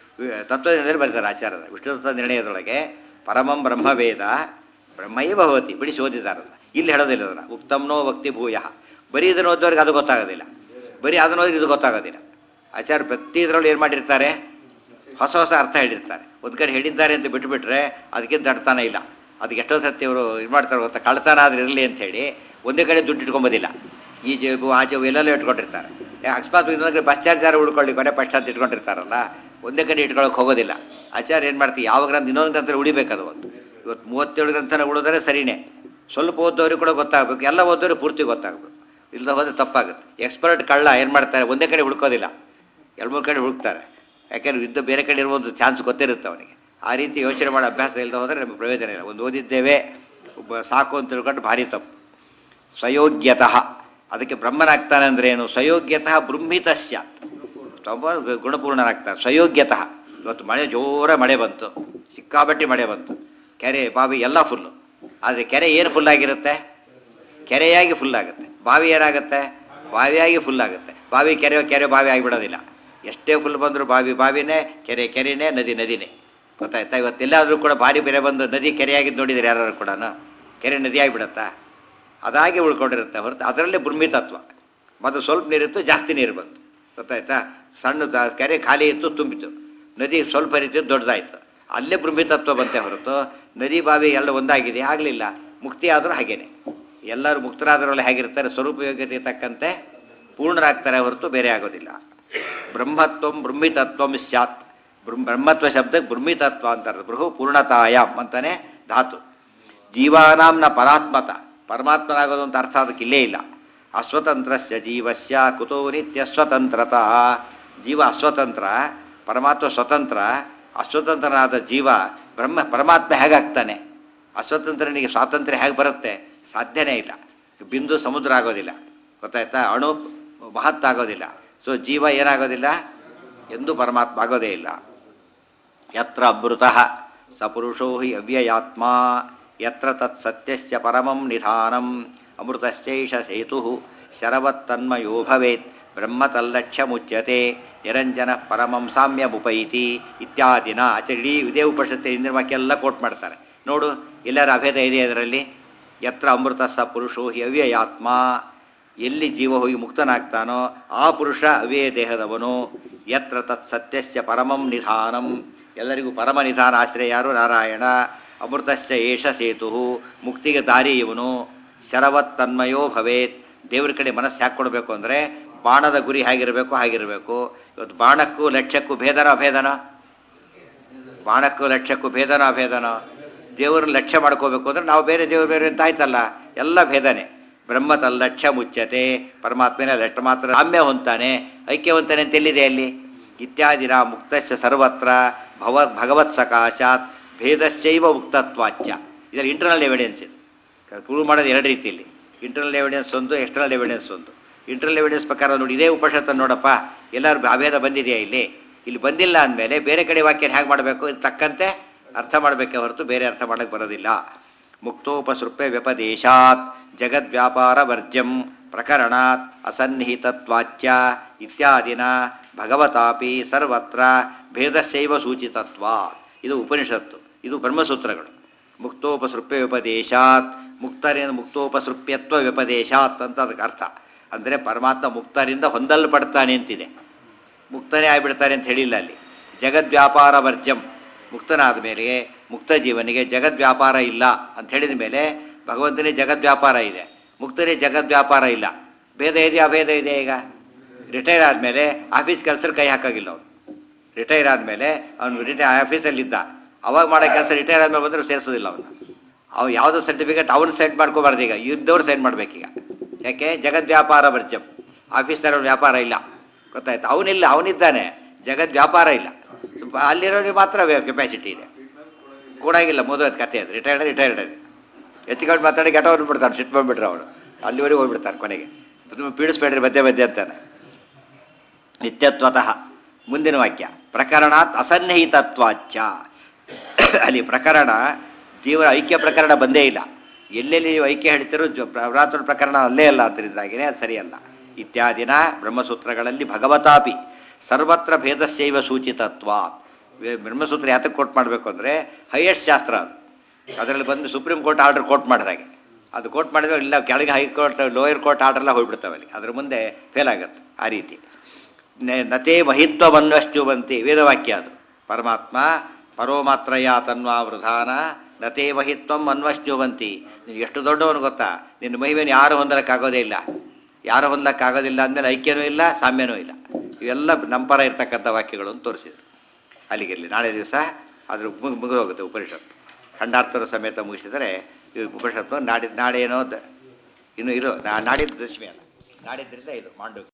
ತತ್ವ ನಿರ್ಣಯ ಬರೀತಾರೆ ಆಚಾರ್ಯದ ವಿಷ್ಣು ತತ್ವ ನಿರ್ಣಯದೊಳಗೆ ಪರಮಂ ಬ್ರಹ್ಮವೇದ ಬ್ರಹ್ಮಯೇ ಭವತಿ ಬಿಡಿಸಿ ಓದಿದ್ದಾರಲ್ಲ ಇಲ್ಲಿ ಹೇಳೋದಿಲ್ಲ ಅದನ್ನು ಉಕ್ತಮ್ನೋ ಭಕ್ತಿ ಭೂಯ ಬರೀ ಇದನ್ನು ಓದೋರಿಗೆ ಅದು ಗೊತ್ತಾಗೋದಿಲ್ಲ ಬರೀ ಅದನ್ನು ಓದಿದ್ರೆ ಇದು ಗೊತ್ತಾಗೋದಿಲ್ಲ ಆಚಾರ್ಯ ಪ್ರತಿ ಇದರಲ್ಲಿ ಏನು ಮಾಡಿರ್ತಾರೆ ಹೊಸ ಹೊಸ ಅರ್ಥ ಹೇಳಿರ್ತಾರೆ ಒಂದು ಕಡೆ ಹೇಳಿದ್ದಾರೆ ಅಂತ ಬಿಟ್ಬಿಟ್ರೆ ಅದಕ್ಕಿಂತ ದಡ್ತಾನ ಇಲ್ಲ ಅದಕ್ಕೆ ಎಷ್ಟೋ ಸತಿ ಅವರು ಇದು ಮಾಡ್ತಾರೆ ಗೊತ್ತಾ ಕಳ್ತನ ಆದ್ರೆ ಇರಲಿ ಅಂತ ಹೇಳಿ ಒಂದೇ ಕಡೆ ದುಡ್ಡು ಇಟ್ಕೊಂಬೋದಿಲ್ಲ ಈ ಜೇಬು ಆ ಜೇಬು ಎಲ್ಲೆಲ್ಲೋ ಇಟ್ಕೊಂಡಿರ್ತಾರೆ ಯಾ, ಅಕಸ್ಮಾತ್ ಇನ್ನೊಂದು ಕಡೆ ಬಸ್ ಚಾರ್ಜ್ ಯಾರು ಉಳ್ಕೊಳ್ಳಿ ಕೊನೆ ಪಶ್ಚಾತ್ ಇಟ್ಕೊಂಡಿರ್ತಾರಲ್ಲ ಒಂದೇ ಕಡೆ ಇಟ್ಕೊಳಕ್ಕೆ ಹೋಗೋದಿಲ್ಲ ಆಚಾರ್ಯ ಏನು ಮಾಡ್ತೀವಿ ಯಾವ ಗ್ರಂಥ ಇನ್ನೊಂದು ಗ್ರಂಥ ಉಳಿಬೇಕದು ಒಂದು ಇವತ್ತು ಮೂವತ್ತೇಳು ಗ್ರಂಥನ ಉಳಿದ್ರೆ ಸರಿನೇ ಸ್ವಲ್ಪ ಓದೋರಿಗೆ ಕೂಡ ಗೊತ್ತಾಗಬೇಕು ಎಲ್ಲ ಓದೋರಿಗೆ ಪೂರ್ತಿ ಗೊತ್ತಾಗಬೇಕು ಇಲ್ಲದ ಹೋದ್ರೆ ತಪ್ಪಾಗುತ್ತೆ ಎಕ್ಸ್ಪರ್ಟ್ ಕಳ್ಳ ಏನು ಮಾಡ್ತಾರೆ ಒಂದೇ ಕಡೆ ಹುಡ್ಕೋದಿಲ್ಲ ಎರಡು ಮೂರು ಕಡೆ ಹುಡುಕ್ತಾರೆ ಯಾಕೆಂದ್ರೆ ಯುದ್ಧ ಬೇರೆ ಕಡೆ ಇರುವ ಒಂದು ಚಾನ್ಸ್ ಗೊತ್ತಿರುತ್ತೆ ಅವನಿಗೆ ಆ ರೀತಿ ಯೋಚನೆ ಮಾಡೋ ಅಭ್ಯಾಸ ಇಲ್ಲದೆ ಹೋದರೆ ನಮಗೆ ಪ್ರಯೋಜನ ಇಲ್ಲ ಒಂದು ಓದಿದ್ದೇವೆ ಒಬ್ಬ ಸಾಕು ಅಂತ ತಿಳ್ಕೊಂಡು ಭಾರಿ ತಪ್ಪು ಸ್ವಯೋಗ್ಯತಃ ಅದಕ್ಕೆ ಬ್ರಹ್ಮನಾಗ್ತಾನೆ ಅಂದ್ರೆ ಏನು ಸ್ವಯೋಗ್ಯತಃ ಬ್ರಹ್ಮಿತಸ್ಯ ತುಂಬ ಗುಣಪೂರ್ಣನಾಗ್ತಾನೆ ಸ್ವಯೋಗ್ಯತಃ ಇವತ್ತು ಮಳೆ ಜೋರ ಮಳೆ ಬಂತು ಸಿಕ್ಕಾಬಟ್ಟಿ ಮಳೆ ಬಂತು ಕೆರೆ ಬಾವಿ ಎಲ್ಲ ಫುಲ್ಲು ಆದರೆ ಕೆರೆ ಏನು ಫುಲ್ ಆಗಿರುತ್ತೆ ಕೆರೆಯಾಗಿ ಫುಲ್ ಆಗುತ್ತೆ ಬಾವಿ ಏನಾಗುತ್ತೆ ಬಾವಿಯಾಗಿ ಫುಲ್ ಆಗುತ್ತೆ ಬಾವಿ ಕೆರೆ ಕೆರೆ ಬಾವಿ ಆಗಿಬಿಡೋದಿಲ್ಲ ಎಷ್ಟೇ ಫುಲ್ ಬಂದರೂ ಬಾವಿ ಬಾವಿನೇ ಕೆರೆ ಕೆರೆನೇ ನದಿ ನದಿನೇ ಗೊತ್ತಾಯ್ತಾ ಇವತ್ತೆಲ್ಲಾದರೂ ಕೂಡ ಭಾರಿ ಬೆಲೆ ಬಂದು ನದಿ ಕೆರೆಯಾಗಿದ್ದು ನೋಡಿದ್ರೆ ಯಾರು ಕೂಡ ಕೆರೆ ನದಿಯಾಗಿ ಬಿಡುತ್ತಾ ಅದಾಗೆ ಉಳ್ಕೊಂಡಿರುತ್ತೆ ಹೊರತು ಅದರಲ್ಲೇ ಬ್ರಹ್ಮಿ ತತ್ವ ಮೊದಲು ಸ್ವಲ್ಪ ನೀರಿತ್ತು ಜಾಸ್ತಿ ನೀರು ಬಂತು ಗೊತ್ತಾಯ್ತಾ ಸಣ್ಣ ದ- ಕೆರೆ ಖಾಲಿ ಇತ್ತು ತುಂಬಿತು ನದಿ ಸ್ವಲ್ಪ ರೀತಿ ದೊಡ್ಡದಾಯ್ತು ಅಲ್ಲೇ ಬ್ರಹ್ಮಿ ತತ್ವ ಬಂತೆ ಹೊರತು ನದಿ ಬಾವಿ ಎಲ್ಲ ಒಂದಾಗಿದೆ ಆಗಲಿಲ್ಲ ಮುಕ್ತಿ ಆದರೂ ಹಾಗೇನೆ ಎಲ್ಲರೂ ಮುಕ್ತರಾದರಲ್ಲಿ ಹೇಗಿರ್ತಾರೆ ಸ್ವರೂಪ ಯೋಗ್ಯತೆ ತಕ್ಕಂತೆ ಪೂರ್ಣರಾಗ್ತಾರೆ ಹೊರತು ಬೇರೆ ಆಗೋದಿಲ್ಲ ಬ್ರಹ್ಮತ್ವಂ ಬ್ರಹ್ಮಿತತ್ವಂ ಸ್ಯಾತ್ ಬ್ರಹ್ಮ ಬ್ರಹ್ಮತ್ವ ಶಬ್ದಕ್ಕೆ ಬ್ರಹ್ಮಿತತ್ವ ಅಂತಾರೆ ಬೃಹು ಪೂರ್ಣತಾಯಾಮ್ ಅಂತಾನೆ ಧಾತು ಜೀವಾನಾಂನ ಪರಾತ್ಮತ ಪರಮಾತ್ಮನಾಗೋದು ಅಂತ ಅರ್ಥ ಅದಕ್ಕೆ ಇಲ್ಲೇ ಇಲ್ಲ ಅಸ್ವತಂತ್ರಸ್ಯ ಜೀವಸ್ಯ ಕುತೋ ನಿತ್ಯ ಸ್ವತಂತ್ರತಾ ಜೀವ ಅಸ್ವತಂತ್ರ ಪರಮಾತ್ಮ ಸ್ವತಂತ್ರ ಅಸ್ವತಂತ್ರನಾದ ಜೀವ ಬ್ರಹ್ಮ ಪರಮಾತ್ಮ ಹೇಗಾಗ್ತಾನೆ ಅಸ್ವತಂತ್ರನಿಗೆ ಸ್ವಾತಂತ್ರ್ಯ ಹೇಗೆ ಬರುತ್ತೆ ಸಾಧ್ಯನೇ ಇಲ್ಲ ಬಿಂದು ಸಮುದ್ರ ಆಗೋದಿಲ್ಲ ಗೊತ್ತಾಯ್ತಾ ಅಣು ಮಹತ್ತಾಗೋದಿಲ್ಲ ಸೊ ಜೀವ ಏನಾಗೋದಿಲ್ಲ ಎಂದೂ ಪರಮಾತ್ಮ ಆಗೋದೇ ಇಲ್ಲ ಯತ್ರ ಅಮೃತಃ ಸ ಪುರುಷೋ ಹಿ ಅವ್ಯಯಾತ್ಮ ಯತ್ರ ತತ್ ಸತ್ಯಸ್ಯ ಪರಮಂ ನಿಧಾನಂ ಅಮೃತಶ್ಚೈಷ ಸೇತು ಶರವತ್ತನ್ಮಯೋ ಭವೇತ್ ಬ್ರಹ್ಮ ತಲ್ಲಕ್ಷ್ಯಮುಚ್ಯತೆ ನಿರಂಜನ ಪರಮಂ ಸಾಮ್ಯಮುಪೈತಿ ಇತ್ಯಾದಿನ ಆಚೆ ಇಡೀ ಇದೇ ಉಪನಿಷತ್ತು ಹಿಂದಿನ ವಾಕ್ಯ ಎಲ್ಲ ಕೋಟ್ ಮಾಡ್ತಾರೆ ನೋಡು ಎಲ್ಲರ ಅಭೇದ ಇದೆ ಅದರಲ್ಲಿ ಯತ್ರ ಅಮೃತ ಸ ಪುರುಷೋ ಹಿ ಅವ್ಯಯಾತ್ಮ ಎಲ್ಲಿ ಜೀವ ಹೋಗಿ ಮುಕ್ತನಾಗ್ತಾನೋ ಆ ಪುರುಷ ಅವ್ಯಯ ದೇಹದವನು ಯತ್ರ ತತ್ ಸತ್ಯಸ್ಯ ಪರಮಂ ನಿಧಾನಂ ಎಲ್ಲರಿಗೂ ಪರಮ ನಿಧಾನ ಆಶ್ರಯ ಯಾರು ನಾರಾಯಣ ಅಮೃತಸ್ಯ ಏಷ ಸೇತು ಮುಕ್ತಿಗೆ ದಾರಿ ಇವನು ಶರವತ್ ತನ್ಮಯೋ ಭವೇತ್ ದೇವ್ರ ಕಡೆ ಮನಸ್ಸು ಯಾಕೆ ಕೊಡಬೇಕು ಅಂದರೆ ಬಾಣದ ಗುರಿ ಹೇಗಿರಬೇಕು ಹಾಗಿರಬೇಕು ಇವತ್ತು ಬಾಣಕ್ಕೂ ಲಕ್ಷ್ಯಕ್ಕೂ ಭೇದನ ಅಭೇದನ ಬಾಣಕ್ಕೂ ಲಕ್ಷ್ಯಕ್ಕೂ ಭೇದನ ಅಭೇದನ ದೇವರನ್ನ ಲಕ್ಷ್ಯ ಮಾಡ್ಕೋಬೇಕು ಅಂದ್ರೆ ನಾವು ಬೇರೆ ದೇವರು ಬೇರೆ ಅಂತ ಆಯ್ತಲ್ಲ ಎಲ್ಲ ಭೇದನೆ ಬ್ರಹ್ಮ ತಲ್ಲಕ್ಷ್ಯ ಮುಚ್ಚತೆ ಪರಮಾತ್ಮನ ಲಕ್ಷ್ಯ ಮಾತ್ರ ಸಾಮ್ಯ ಹೊಂತಾನೆ ಐಕ್ಯ ಹೊಂತಾನೆ ಅಂತ ಎಲ್ಲಿದೆ ಅಲ್ಲಿ ಇತ್ಯಾದಿನ ಮುಕ್ತಸ್ಯ ಸರ್ವತ್ರ ಭವ ಭಗವತ್ ಸಕಾಶಾತ್ ಭೇದಶ್ಚೈವ ಮುಕ್ತತ್ವಾಚ್ಯ ಇದರಲ್ಲಿ ಇಂಟರ್ನಲ್ ಎವಿಡೆನ್ಸ್ ಇದೆ ಪ್ರೂವ್ ಮಾಡೋದು ಎರಡು ರೀತಿಯಲ್ಲಿ ಇಂಟರ್ನಲ್ ಎವಿಡೆನ್ಸ್ ಒಂದು ಎಕ್ಸ್ಟರ್ನಲ್ ಎವಿಡೆನ್ಸ್ ಒಂದು ಇಂಟರ್ನಲ್ ಎವಿಡೆನ್ಸ್ ಪ್ರಕಾರ ನೋಡಿ ಇದೇ ಉಪನಿಷತ್ತು ನೋಡಪ್ಪ ಎಲ್ಲರೂ ಅಭೇದ ಬಂದಿದೆಯಾ ಇಲ್ಲಿ ಇಲ್ಲಿ ಬಂದಿಲ್ಲ ಅಂದಮೇಲೆ ಬೇರೆ ಕಡೆ ವಾಕ್ಯ ಹೇಗೆ ಮಾಡಬೇಕು ಇದು ತಕ್ಕಂತೆ ಅರ್ಥ ಮಾಡಬೇಕೆ ಹೊರತು ಬೇರೆ ಅರ್ಥ ಮಾಡಕ್ಕೆ ಬರೋದಿಲ್ಲ ಮುಕ್ತೋಪಸೃಪ್ಯ ವ್ಯಪದೇಶಾತ್ ಜಗದ್ವ್ಯಾಪಾರ ವರ್ಜ್ಯಂ ಪ್ರಕರಣಾತ್ ಅಸನ್ನಿಹಿತತ್ವಾಚ್ಯ ಇತ್ಯಾದಿನ ಭಗವತಾಪಿ ಸರ್ವತ್ರ ಭೇದಶೈವ ಸೂಚಿತತ್ವ ಇದು ಉಪನಿಷತ್ತು ಇದು ಬ್ರಹ್ಮಸೂತ್ರಗಳು ಮುಕ್ತೋಪಸೃಪ್ಯ ವ್ಯಪದೇಶಾತ್ ಮುಕ್ತರಿಂದ ಮುಕ್ತೋಪಸೃಪ್ಯತ್ವ ವ್ಯಪದೇಶಾತ್ ಅಂತ ಅದಕ್ಕೆ ಅರ್ಥ ಅಂದರೆ ಪರಮಾತ್ಮ ಮುಕ್ತರಿಂದ ಹೊಂದಲ್ಪಡ್ತಾನೆ ಅಂತಿದೆ ಮುಕ್ತನೇ ಆಗಿಬಿಡ್ತಾರೆ ಅಂತ ಹೇಳಿಲ್ಲ ಅಲ್ಲಿ ಜಗದ್ವ್ಯಾಪಾರ ವರ್ಜಂ ಮುಕ್ತನಾದ ಮೇಲೆ ಮುಕ್ತ ಜೀವನಿಗೆ ಜಗದ್ವ್ಯಾಪಾರ ಇಲ್ಲ ಅಂತ ಹೇಳಿದ ಮೇಲೆ ಭಗವಂತನೇ ಜಗದ್ವ್ಯಾಪಾರ ಇದೆ ಮುಕ್ತನೇ ಜಗದ್ವ್ಯಾಪಾರ ಇಲ್ಲ ಭೇದ ಇದೆ ಅಭೇದ ಇದೆ ಈಗ ರಿಟೈರ್ ಆದಮೇಲೆ ಆಫೀಸ್ ಕೆಲಸದ ಕೈ ಹಾಕಾಗಿಲ್ಲ ಅವನು ರಿಟೈರ್ ಆದಮೇಲೆ ಅವನು ರಿಟೈರ್ ಆಫೀಸಲ್ಲಿದ್ದ ಅವಾಗ ಮಾಡೋ ಕೆಲಸ ರಿಟೈರ್ ಆದಮೇಲೆ ಬಂದರೆ ಸೇರಿಸೋದಿಲ್ಲ ಅವನು ಅವು ಯಾವುದೋ ಸರ್ಟಿಫಿಕೇಟ್ ಅವನು ಸೈನ್ ಮಾಡ್ಕೋಬಾರ್ದು ಈಗ ಇದ್ದವ್ರು ಸೈನ್ ಮಾಡಬೇಕೀಗ ಯಾಕೆ ಜಗದ್ವ್ಯಾಪಾರ ವರ್ಜಂ ಆಫೀಸ್ನವ್ರ ವ್ಯಾಪಾರ ಇಲ್ಲ ಗೊತ್ತಾಯ್ತು ಅವನಿಲ್ಲ ಅವನಿದ್ದಾನೆ ಜಗದ್ ವ್ಯಾಪಾರ ಇಲ್ಲ ಸ್ವಲ್ಪ ಅಲ್ಲಿರೋರಿಗೆ ಮಾತ್ರ ಕೆಪಾಸಿಟಿ ಇದೆ ಕೂಡಾಗಿಲ್ಲ ಮದುವೆ ಕತೆ ಅದು ರಿಟೈರ್ಡ್ ರಿಟೈರ್ಡ್ ಅದು ಹೆಚ್ಚಿಕೊಂಡು ಮಾತಾಡಿ ಗೆಟ ಬಿಡ್ತಾನೆ ಸಿಟ್ಟು ಬಂದ್ಬಿಟ್ರೆ ಅವನು ಅಲ್ಲಿವರೆಗೆ ಹೋಗ್ಬಿಡ್ತಾನೆ ಕೊನೆಗೆ ತುಂಬ ಪೀಡಿಸ್ಬೇಡ್ರಿ ಮಧ್ಯೆ ಮಧ್ಯೆ ಅಂತಾನೆ ನಿತ್ಯತ್ವತಃ ಮುಂದಿನ ವಾಕ್ಯ ಪ್ರಕರಣಾತ್ ಅಸನ್ನಿಹಿತತ್ವಾಚ್ಯ ಅಲ್ಲಿ ಪ್ರಕರಣ ಜೀವನ ಐಕ್ಯ ಪ್ರಕರಣ ಬಂದೇ ಇಲ್ಲ ಎಲ್ಲೆಲ್ಲಿ ನೀವು ಐಕ್ಯ ಹೇಳ್ತಿರೋ ಪರಾತ್ಮ ಪ್ರಕರಣ ಅಲ್ಲೇ ಅಲ್ಲ ಅದರಿಂದಾಗಿನೇ ಅದು ಸರಿಯಲ್ಲ ಇತ್ಯಾದಿನ ಬ್ರಹ್ಮಸೂತ್ರಗಳಲ್ಲಿ ಭಗವತಾಪಿ ಸರ್ವತ್ರ ಭೇದಸ್ಯೈವ ಸೂಚಿತತ್ವ ವೇ- ಬ್ರಹ್ಮಸೂತ್ರ ಯಾತಕ್ಕೆ ಕೋಟ್ ಮಾಡಬೇಕು ಅಂದರೆ ಹೈಯೆಸ್ಟ್ ಶಾಸ್ತ್ರ ಅದು ಅದರಲ್ಲಿ ಬಂದು ಸುಪ್ರೀಂ ಕೋರ್ಟ್ ಆರ್ಡರ್ ಕೋಟ್ ಮಾಡಿದಾಗೆ ಅದು ಕೋಟ್ ಮಾಡಿದ್ರೆ ಇಲ್ಲ ಕೆಳಗೆ ಹೈಕೋರ್ಟ್ ಲೋಯರ್ ಕೋರ್ಟ್ ಆರ್ಡರ್ ಎಲ್ಲ ಹೋಗ್ಬಿಡ್ತಾವೆ ಅಲ್ಲಿ ಅದ್ರ ಮುಂದೆ ಫೇಲ್ ಆಗುತ್ತೆ ಆ ರೀತಿ ನೆ- ನತೇ ಮಹಿತ್ವವನ್ನಷ್ಟು ಬಂತಿ ವೇದವಾಕ್ಯ ಅದು ಪರಮಾತ್ಮ ಪರೋಮಾತ್ರಯ ತನ್ವಾ ವೃಧಾನ ನತೇ ಮಹಿತ್ವಂ ಅನ್ವಶ್ಚುವಂತಿ ನೀನು ಎಷ್ಟು ದೊಡ್ಡವನು ಗೊತ್ತಾ ನಿನ್ನ ಮಹಿಮೆಯನ್ನು ಯಾರು ಹೊಂದಲಿಕ್ಕಾಗೋದೇ ಇಲ್ಲ ಯಾರು ಹೊಂದಕ್ಕಾಗೋದಿಲ್ಲ ಅಂದಮೇಲೆ ಐಕ್ಯನೂ ಇಲ್ಲ ಸಾಮ್ಯನೂ ಇಲ್ಲ ಇವೆಲ್ಲ ನಂಪರ ಇರ್ತಕ್ಕಂಥ ವಾಕ್ಯಗಳು ಅಂತ ತೋರಿಸಿದ್ರು ಅಲ್ಲಿಗಿರಲಿ ನಾಳೆ ದಿವಸ ಅದ್ರ ಮುಗಿ ಮುಗಿದೋಗುತ್ತೆ ಉಪನಿಷತ್ತು ಖಂಡಾರ್ಥರ ಸಮೇತ ಮುಗಿಸಿದರೆ ಈ ಉಪನಿಷತ್ತು ನಾಡಿ ನಾಳೆ ಏನೋ ದ- ಇನ್ನು ಇರು ನಾ- ನಾಡಿದ್ದು ದಶಮಿ ಅಲ್ಲ ನಾಡಿದ್ದರಿಂದ ಇದು ಮಾಂಡು